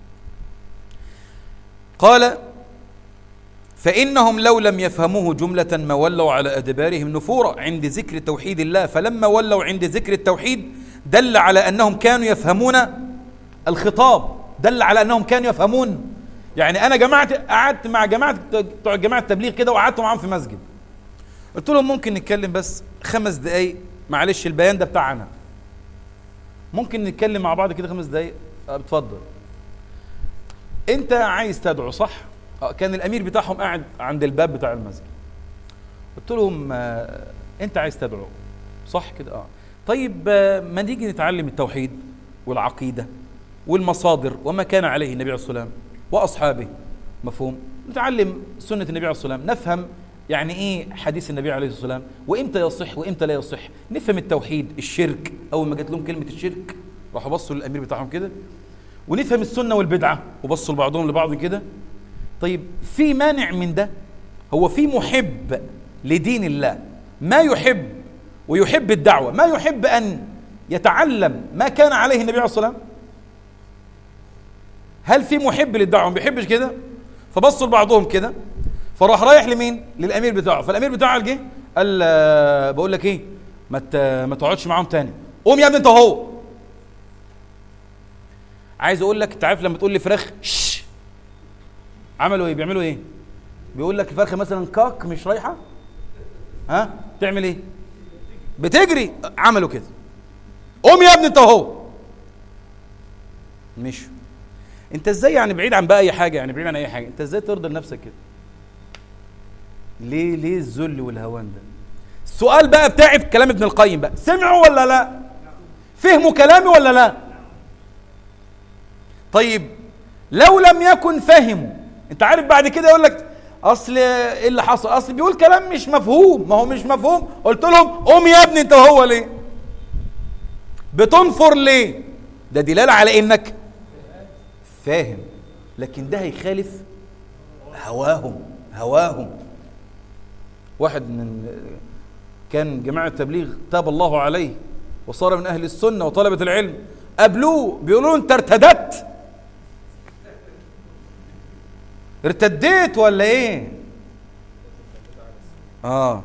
قال فإنهم لو لم يفهموه جملة ما ولوا على أدبارهم نفورا عند ذكر توحيد الله فلما ولوا عند ذكر التوحيد دل على أنهم كانوا يفهمون الخطاب دل على أنهم كانوا يفهمون يعني أنا جماعة قعدت مع جماعة بتوع جماعة التبليغ كده وقعدت معاهم في مسجد قلت لهم ممكن نتكلم بس خمس دقايق معلش البيان ده بتاعنا ممكن نتكلم مع بعض كده خمس دقايق اتفضل انت عايز تدعو صح اه كان الامير بتاعهم قاعد عند الباب بتاع المسجد قلت لهم اه انت عايز تدعو صح كده اه طيب اه ما نيجي نتعلم التوحيد والعقيده والمصادر وما كان عليه النبي عليه الصلاه والسلام واصحابه مفهوم نتعلم سنه النبي عليه الصلاه والسلام نفهم يعني ايه حديث النبي عليه الصلاه والسلام وامتى يصح وامتى لا يصح نفهم التوحيد الشرك اول ما جات لهم كلمه الشرك راحوا بصوا للامير بتاعهم كده ونفهم السنه والبدعه وبصوا لبعضهم لبعض كده طيب في مانع من ده هو في محب لدين الله ما يحب ويحب الدعوه ما يحب ان يتعلم ما كان عليه النبي عليه الصلاه والسلام هل في محب للدعوه ما بيحبش كده فبصوا لبعضهم كده فراح رايح لمين للامير بتاعه فالامير بتاعه جه قال بقول لك ايه ما ما تقعدش معاهم تاني قوم يا ابني انت اهو عايز اقول لك انت عارف لما تقول لي فراخ شش عملوا ايه بيعملوا ايه بيقول لك الفرخه مثلا كاك مش رايحه ها تعمل ايه بتجري عملوا كده قوم يا ابني انت اهو مشوا انت ازاي يعني بعيد عن بقى اي حاجه يعني بعيد عن اي حاجه انت ازاي ترضي لنفسك كده ليه ليه الذل والهوان ده السؤال بقى بتاعي في كلام ابن القيم بقى سمعوا ولا لا فهموا كلامي ولا لا طيب لو لم يكن فهموا انت عارف بعد كده يقول لك اصل ايه اللي حصل اصل بيقول كلام مش مفهوم ما هو مش مفهوم قلت لهم قوم يا ابني انت وهو ليه بتنفر ليه ده دلاله على انك فاهم لكن ده هيخالف هواهم هواهم واحد من كان جماعة التبليغ تاب الله عليه وصار من أهل السنة وطلبة العلم قابلوه بيقولوا أنت ارتدت ارتديت ولا ايه اه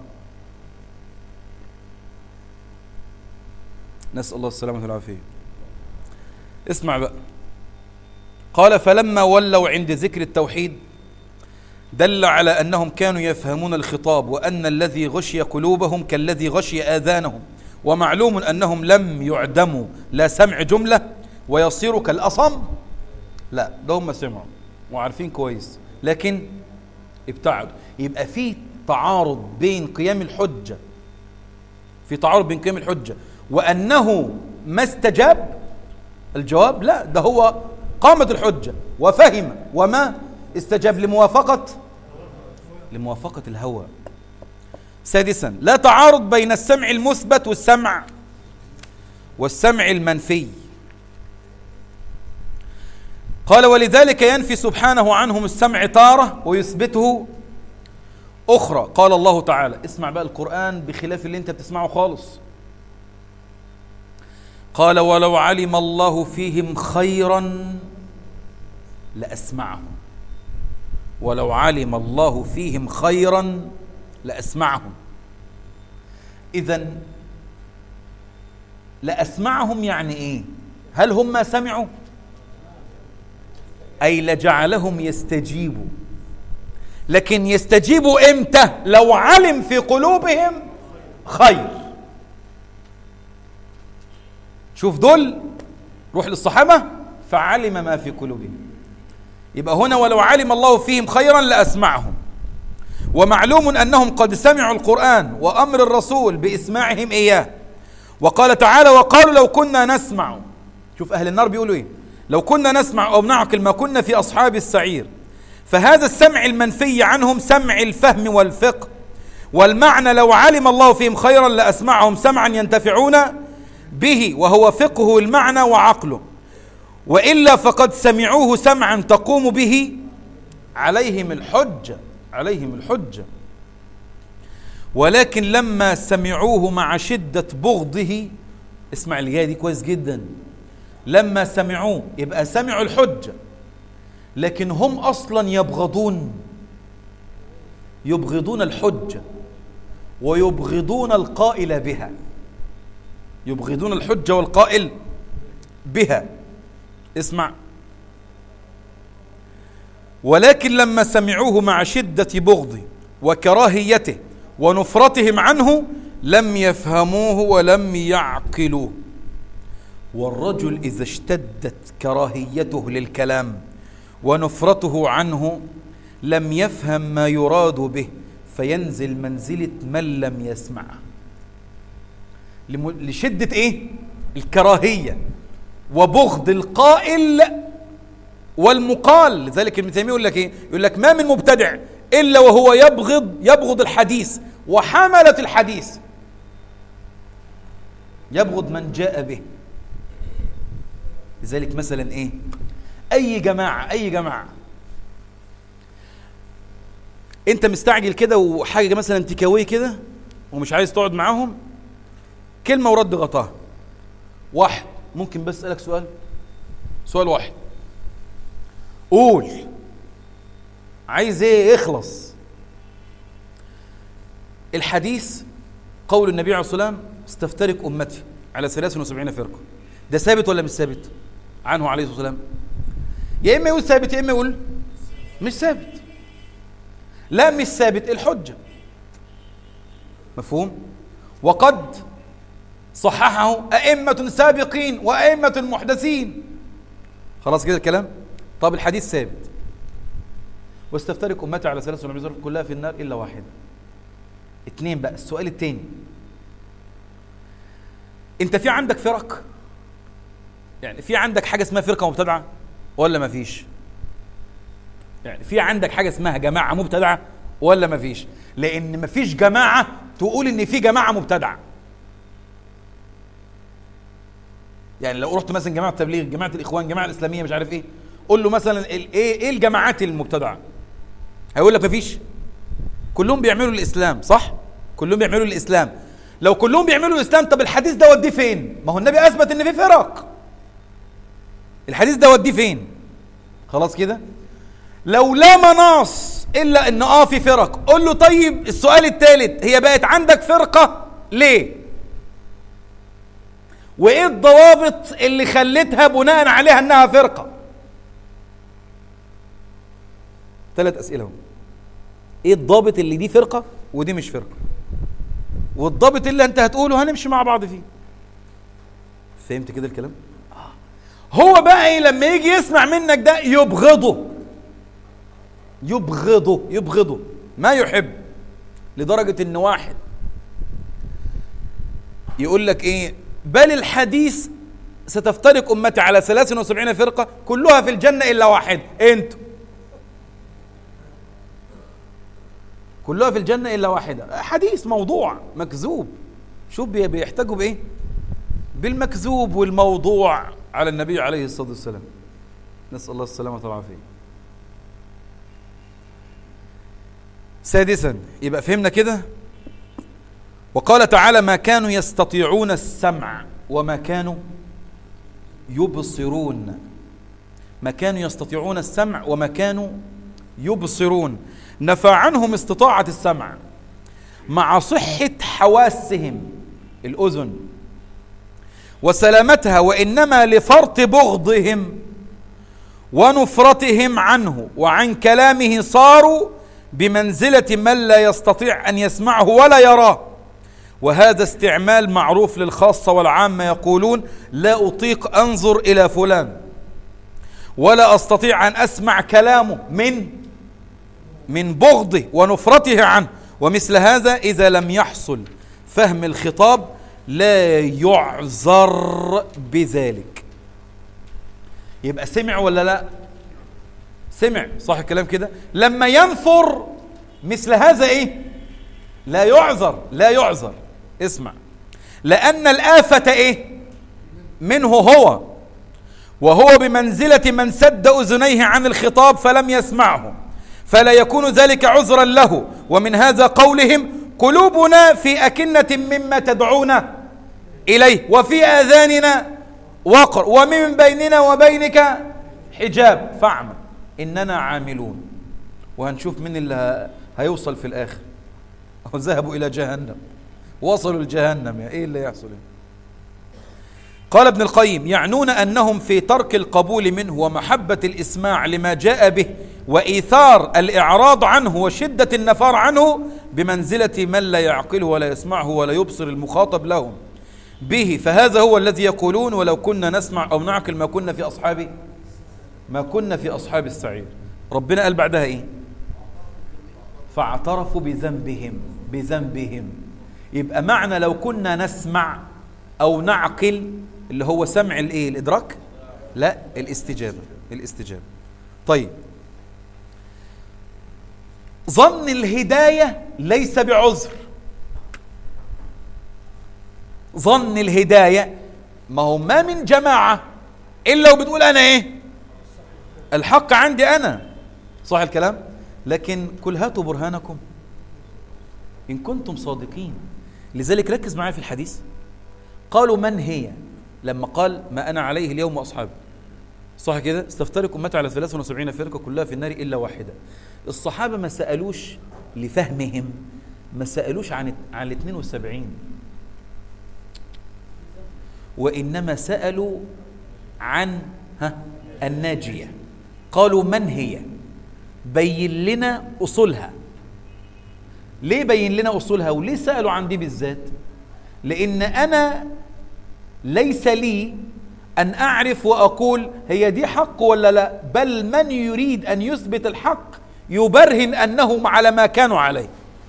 نسأل الله السلامة والعافية اسمع بقى قال فلما ولوا عند ذكر التوحيد دل على انهم كانوا يفهمون الخطاب وان الذي غشي قلوبهم كالذي غشي اذانهم ومعلوم انهم لم يعدموا لا سمع جمله ويصيروا كالاصم لا ده هم سمعوا وعارفين كويس لكن ابتعدوا يبقى في تعارض بين قيام الحجه في تعارض بين قيام الحجه وانه ما استجاب الجواب لا ده هو قامت الحجه وفهم وما استجاب لموافقة لموافقة الهوى سادسا لا تعارض بين السمع المثبت والسمع والسمع المنفي قال ولذلك ينفي سبحانه عنهم السمع تارة ويثبته أخرى قال الله تعالى اسمع بقى القرآن بخلاف اللي انت بتسمعه خالص قال ولو علم الله فيهم خيرا لأسمعهم ولو علم الله فيهم خيرا لأسمعهم إذا لأسمعهم يعني إيه هل هم ما سمعوا أي لجعلهم يستجيبوا لكن يستجيبوا إمتى لو علم في قلوبهم خير شوف دول روح للصحابة فعلم ما في قلوبهم يبقى هنا ولو علم الله فيهم خيرا لأسمعهم ومعلوم أنهم قد سمعوا القرآن وأمر الرسول بإسماعهم إياه وقال تعالى وقالوا لو كنا نسمع شوف أهل النار بيقولوا إيه لو كنا نسمع أو نعقل ما كنا في أصحاب السعير فهذا السمع المنفي عنهم سمع الفهم والفقه والمعنى لو علم الله فيهم خيرا لأسمعهم سمعا ينتفعون به وهو فقه المعنى وعقله وإلا فقد سمعوه سمعا تقوم به عليهم الحجة عليهم الحجة ولكن لما سمعوه مع شدة بغضه اسمع الجاية دي كويس جدا لما سمعوه يبقى سمعوا الحجة لكن هم أصلا يبغضون يبغضون الحجة ويبغضون القائل بها يبغضون الحجة والقائل بها اسمع ولكن لما سمعوه مع شدة بغضه وكراهيته ونفرتهم عنه لم يفهموه ولم يعقلوه والرجل إذا اشتدت كراهيته للكلام ونفرته عنه لم يفهم ما يراد به فينزل منزلة من لم يسمعه لشدة ايه الكراهية وبغض القائل والمقال لذلك ابن تيمية يقول لك ايه يقول لك ما من مبتدع إلا وهو يبغض يبغض الحديث وحملة الحديث يبغض من جاء به لذلك مثلا ايه اي جماعة اي جماعة انت مستعجل كده وحاجة مثلا تكاوي كده ومش عايز تقعد معاهم كلمة ورد غطاها واحد ممكن بس اسألك سؤال سؤال واحد قول عايز ايه اخلص الحديث قول النبي عليه الصلاة والسلام استفترق أمتي على 73 فرقة ده ثابت ولا مش ثابت عنه عليه الصلاة والسلام يا إما يقول ثابت يا إما يقول مش ثابت لا مش ثابت الحجة مفهوم وقد صححه أئمة سابقين وأئمة محدثين خلاص كده الكلام طب الحديث ثابت واستفترق أمتي على ثلاث وعشرين كلها في النار إلا واحدة اتنين بقى السؤال التاني انت في عندك فرق يعني في عندك حاجة اسمها فرقة مبتدعة ولا ما فيش يعني في عندك حاجة اسمها جماعة مبتدعة ولا ما فيش لأن ما فيش جماعة تقول إن في جماعة مبتدعة يعني لو رحت مثلا جماعة التبليغ جماعة الإخوان جماعة الإسلامية مش عارف إيه قول له مثلا ايه ايه الجماعات المبتدعة هيقول لك ما فيش كلهم بيعملوا الإسلام صح كلهم بيعملوا الإسلام لو كلهم بيعملوا الإسلام طب الحديث ده وديه فين ما هو النبي أثبت إن في فرق الحديث ده وديه فين خلاص كده لو لا مناص الا ان اه في فرق قول له طيب السؤال الثالث هي بقت عندك فرقه ليه وايه الضوابط اللي خلتها بناء عليها انها فرقه ثلاث اسئله هم ايه الضابط اللي دي فرقه ودي مش فرقه والضابط اللي انت هتقوله هنمشي مع بعض فيه فهمت كده الكلام هو بقى ايه لما يجي يسمع منك ده يبغضه يبغضه يبغضه ما يحب لدرجة ان واحد يقول لك ايه بل الحديث ستفترق امتي على 73 فرقة كلها في الجنة الا واحد انتوا كلها في الجنة الا واحدة حديث موضوع مكذوب شوف بيحتاجوا بايه بالمكذوب والموضوع على النبي عليه الصلاة والسلام نسأل الله السلامة والعافية سادسا يبقى فهمنا كده وقال تعالى ما كانوا يستطيعون السمع وما كانوا يبصرون ما كانوا يستطيعون السمع وما كانوا يبصرون نفى عنهم استطاعة السمع مع صحة حواسهم الأذن وسلامتها وإنما لفرط بغضهم ونفرتهم عنه وعن كلامه صاروا بمنزلة من لا يستطيع أن يسمعه ولا يراه وهذا استعمال معروف للخاصة والعامة يقولون لا أطيق أنظر إلى فلان ولا أستطيع أن أسمع كلامه من من بغضه ونفرته عنه ومثل هذا إذا لم يحصل فهم الخطاب لا يعذر بذلك يبقى سمع ولا لا سمع صح الكلام كده لما ينفر مثل هذا ايه لا يعذر لا يعذر اسمع لأن الآفة ايه منه هو وهو بمنزلة من سد أذنيه عن الخطاب فلم يسمعه فلا يكون ذلك عذرا له ومن هذا قولهم قلوبنا في أكنة مما تدعونا إليه وفي آذاننا وقر ومن بيننا وبينك حجاب فاعمل إننا عاملون وهنشوف من اللي هيوصل في الآخر أو ذهبوا إلى جهنم وصلوا لجهنم يا إيه اللي يحصل قال ابن القيم يعنون أنهم في ترك القبول منه ومحبة الإسماع لما جاء به وإيثار الإعراض عنه وشدة النفار عنه بمنزلة من لا يعقله ولا يسمعه ولا يبصر المخاطب لهم به فهذا هو الذي يقولون ولو كنا نسمع أو نعقل ما كنا في أصحاب ما كنا في أصحاب السعير ربنا قال بعدها إيه فاعترفوا بذنبهم بذنبهم يبقى معنى لو كنا نسمع أو نعقل اللي هو سمع الإيه الإدراك لا الاستجابة الاستجابة طيب ظن الهداية ليس بعذر ظن الهداية ما هو ما من جماعة إلا وبتقول أنا إيه الحق عندي أنا صح الكلام لكن كل هاتوا برهانكم إن كنتم صادقين لذلك ركز معايا في الحديث قالوا من هي لما قال ما أنا عليه اليوم وأصحابي صح كده استفترق أمتي على 73 فرقة كلها في النار إلا واحدة الصحابة ما سألوش لفهمهم ما سألوش عن عن ال 72 وإنما سألوا عن ها الناجية قالوا من هي بين لنا أصولها ليه بين لنا أصولها وليه سألوا عن دي بالذات لأن أنا ليس لي أن أعرف وأقول هي دي حق ولا لا بل من يريد أن يثبت الحق يبرهن أنهم على ما كانوا عليه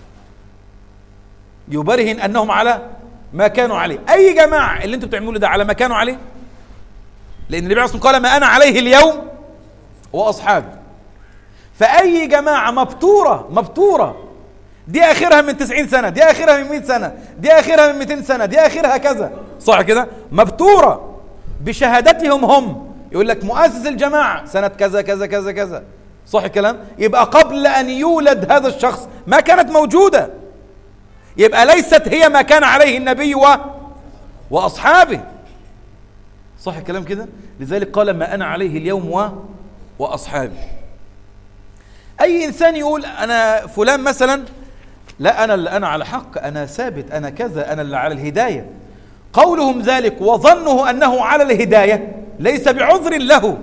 يبرهن أنهم على ما كانوا عليه أي جماعة اللي أنتم بتعملوا ده على ما كانوا عليه لأن النبي عليه قال ما أنا عليه اليوم وأصحابي فأي جماعة مبتورة مبتورة دي آخرها من 90 سنة دي آخرها من 100 سنة دي آخرها من 200 سنة دي آخرها كذا صح كده مبتورة بشهادتهم هم يقول لك مؤسس الجماعة سنة كذا كذا كذا كذا صح الكلام يبقى قبل أن يولد هذا الشخص ما كانت موجودة يبقى ليست هي ما كان عليه النبي و... وأصحابه صح الكلام كده لذلك قال ما أنا عليه اليوم و... وأصحابي أي إنسان يقول أنا فلان مثلا لا أنا اللي أنا على حق أنا ثابت أنا كذا أنا اللي على الهداية قولهم ذلك وظنه أنه على الهداية ليس بعذر له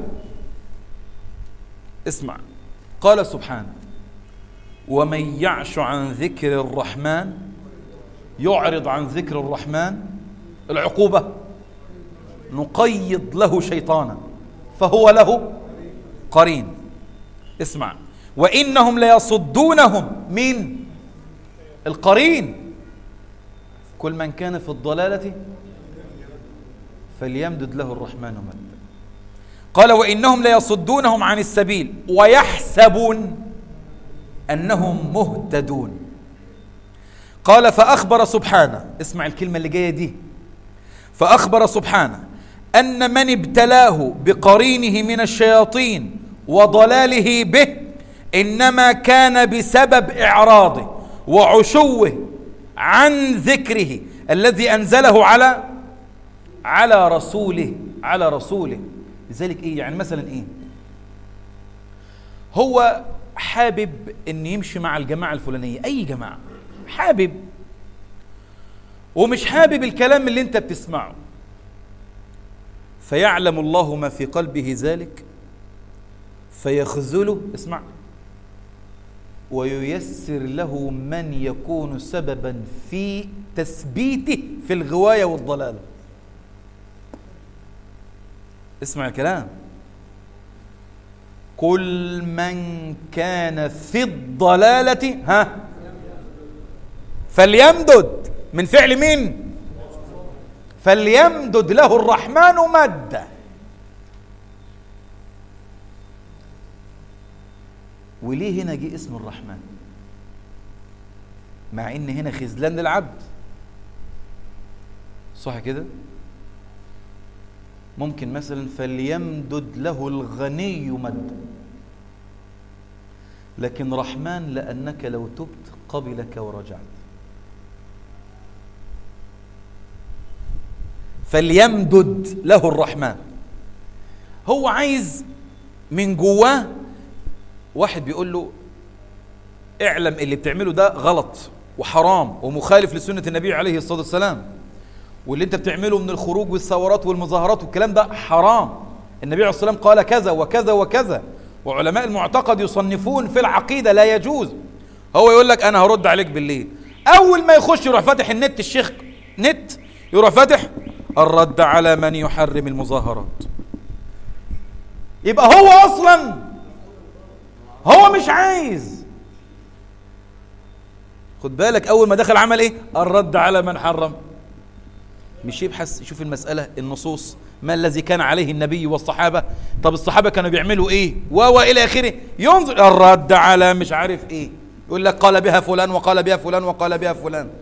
اسمع قال سبحانه ومن يعش عن ذكر الرحمن يعرض عن ذكر الرحمن العقوبة نقيض له شيطانا فهو له قرين اسمع وإنهم ليصدونهم من القرين كل من كان في الضلالة فليمدد له الرحمن مدا قال وإنهم ليصدونهم عن السبيل ويحسبون أنهم مهتدون قال فأخبر سبحانه اسمع الكلمة اللي جاية دي فأخبر سبحانه أن من ابتلاه بقرينه من الشياطين وضلاله به إنما كان بسبب إعراضه وعشوه عن ذكره الذي أنزله على على رسوله على رسوله لذلك إيه يعني مثلا إيه هو حابب أن يمشي مع الجماعة الفلانية أي جماعة حابب ومش حابب الكلام اللي انت بتسمعه فيعلم الله ما في قلبه ذلك فيخذله اسمع وييسر له من يكون سببا في تثبيته في الغواية والضلال اسمع الكلام كل من كان في الضلالة ها فليمدد من فعل مين فليمدد له الرحمن مدا وليه هنا جه اسم الرحمن مع ان هنا خذلان للعبد صح كده ممكن مثلا فليمدد له الغني مدا لكن رحمن لأنك لو تبت قبلك ورجعت فليمدد له الرحمن هو عايز من جواه واحد بيقول له اعلم اللي بتعمله ده غلط وحرام ومخالف لسنة النبي عليه الصلاة والسلام واللي انت بتعمله من الخروج والثورات والمظاهرات والكلام ده حرام النبي عليه الصلاة والسلام قال كذا وكذا وكذا وعلماء المعتقد يصنفون في العقيدة لا يجوز هو يقول لك أنا هرد عليك بالليل أول ما يخش يروح فاتح النت الشيخ نت يروح فاتح الرد على من يحرم المظاهرات يبقى هو أصلا هو مش عايز خد بالك أول ما دخل عمل إيه الرد على من حرم مش يبحث يشوف المسألة النصوص ما الذي كان عليه النبي والصحابة طب الصحابة كانوا بيعملوا ايه و الى اخره ينظر الرد على مش عارف ايه يقول لك قال بها فلان وقال بها فلان وقال بها فلان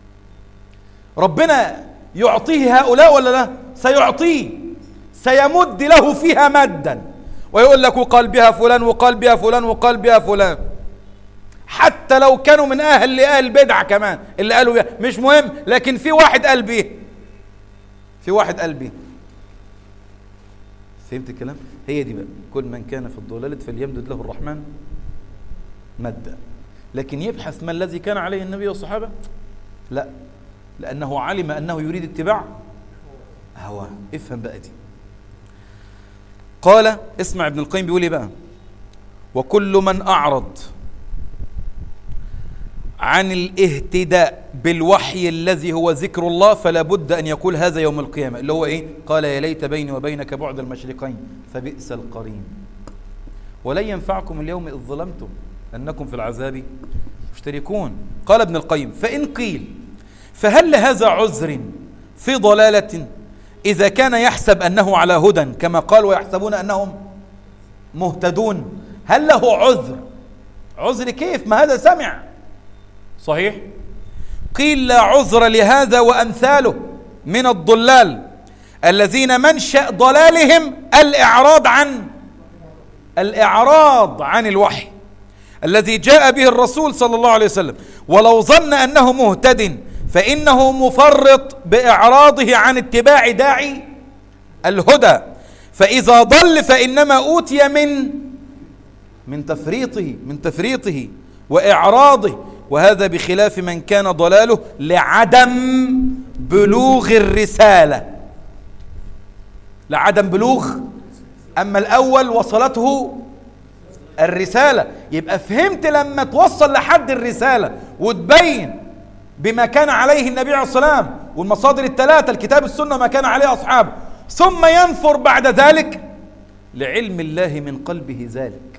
ربنا يعطيه هؤلاء ولا لا سيعطيه سيمد له فيها مدا ويقول لك وقال بها فلان وقال بها فلان وقال بها فلان حتى لو كانوا من اهل لاهل بدع كمان اللي قالوا بها مش مهم لكن في واحد قال بيه في واحد قال بيه فهمت الكلام هي دي بقى كل من كان في الضلالة فليمدد له الرحمن مدا لكن يبحث ما الذي كان عليه النبي والصحابة لا لأنه علم أنه يريد اتباع هواه افهم بقى دي قال اسمع ابن القيم بيقول ايه بقى وكل من أعرض عن الاهتداء بالوحي الذي هو ذكر الله فلا بد أن يقول هذا يوم القيامة اللي هو إيه قال يا ليت بيني وبينك بعد المشرقين فبئس القرين ولن ينفعكم اليوم إذ ظلمتم أنكم في العذاب مشتركون قال ابن القيم فإن قيل فهل لهذا عذر في ضلالة إذا كان يحسب أنه على هدى كما قال ويحسبون أنهم مهتدون هل له عذر عذر كيف ما هذا سمع صحيح قيل لا عذر لهذا وأمثاله من الضلال الذين منشأ ضلالهم الإعراض عن الإعراض عن الوحي الذي جاء به الرسول صلى الله عليه وسلم ولو ظن أنه مهتد فإنه مفرط بإعراضه عن اتباع داعي الهدى فإذا ضل فإنما أوتي من من تفريطه من تفريطه وإعراضه وهذا بخلاف من كان ضلاله لعدم بلوغ الرسالة لعدم بلوغ أما الأول وصلته الرسالة يبقى فهمت لما توصل لحد الرسالة وتبين بما كان عليه النبي عليه الصلاة والسلام والمصادر الثلاثة الكتاب السنة ما كان عليه أصحابه ثم ينفر بعد ذلك لعلم الله من قلبه ذلك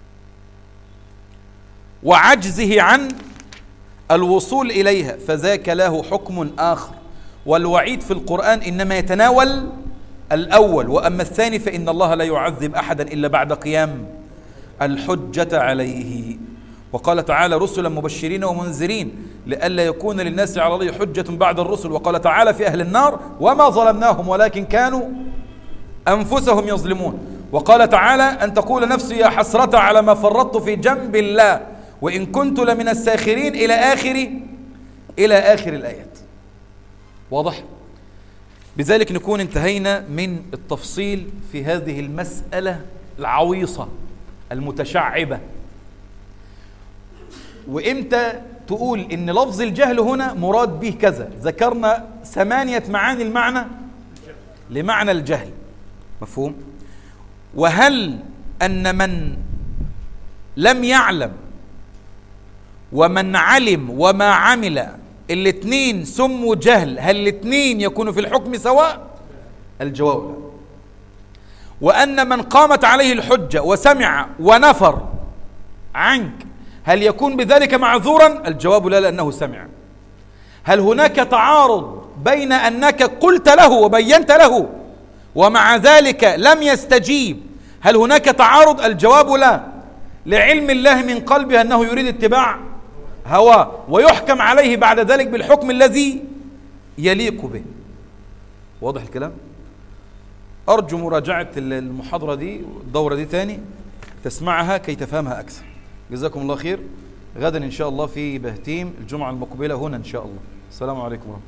وعجزه عن الوصول إليها فذاك له حكم آخر والوعيد في القرآن إنما يتناول الأول وأما الثاني فإن الله لا يعذب أحدا إلا بعد قيام الحجة عليه وقال تعالى رسلا مبشرين ومنذرين لئلا يكون للناس على الله حجة بعد الرسل وقال تعالى في أهل النار وما ظلمناهم ولكن كانوا أنفسهم يظلمون وقال تعالى أن تقول نفسي يا حسرة على ما فرطت في جنب الله وإن كنت لمن الساخرين إلى آخر إلى آخر الآيات واضح؟ بذلك نكون انتهينا من التفصيل في هذه المسألة العويصة المتشعبة وإمتى تقول إن لفظ الجهل هنا مراد به كذا ذكرنا ثمانية معاني المعنى لمعنى الجهل مفهوم وهل أن من لم يعلم ومن علم وما عمل الاثنين سموا جهل هل الاثنين يكونوا في الحكم سواء الجواب لا وأن من قامت عليه الحجة وسمع ونفر عنك هل يكون بذلك معذورا الجواب لا لأنه سمع هل هناك تعارض بين أنك قلت له وبينت له ومع ذلك لم يستجيب هل هناك تعارض الجواب لا لعلم الله من قلبه أنه يريد اتباع هواه ويحكم عليه بعد ذلك بالحكم الذي يليق به واضح الكلام أرجو مراجعة المحاضرة دي الدورة دي تاني تسمعها كي تفهمها أكثر جزاكم الله خير غدا إن شاء الله في بهتيم الجمعة المقبلة هنا إن شاء الله السلام عليكم ورحمة الله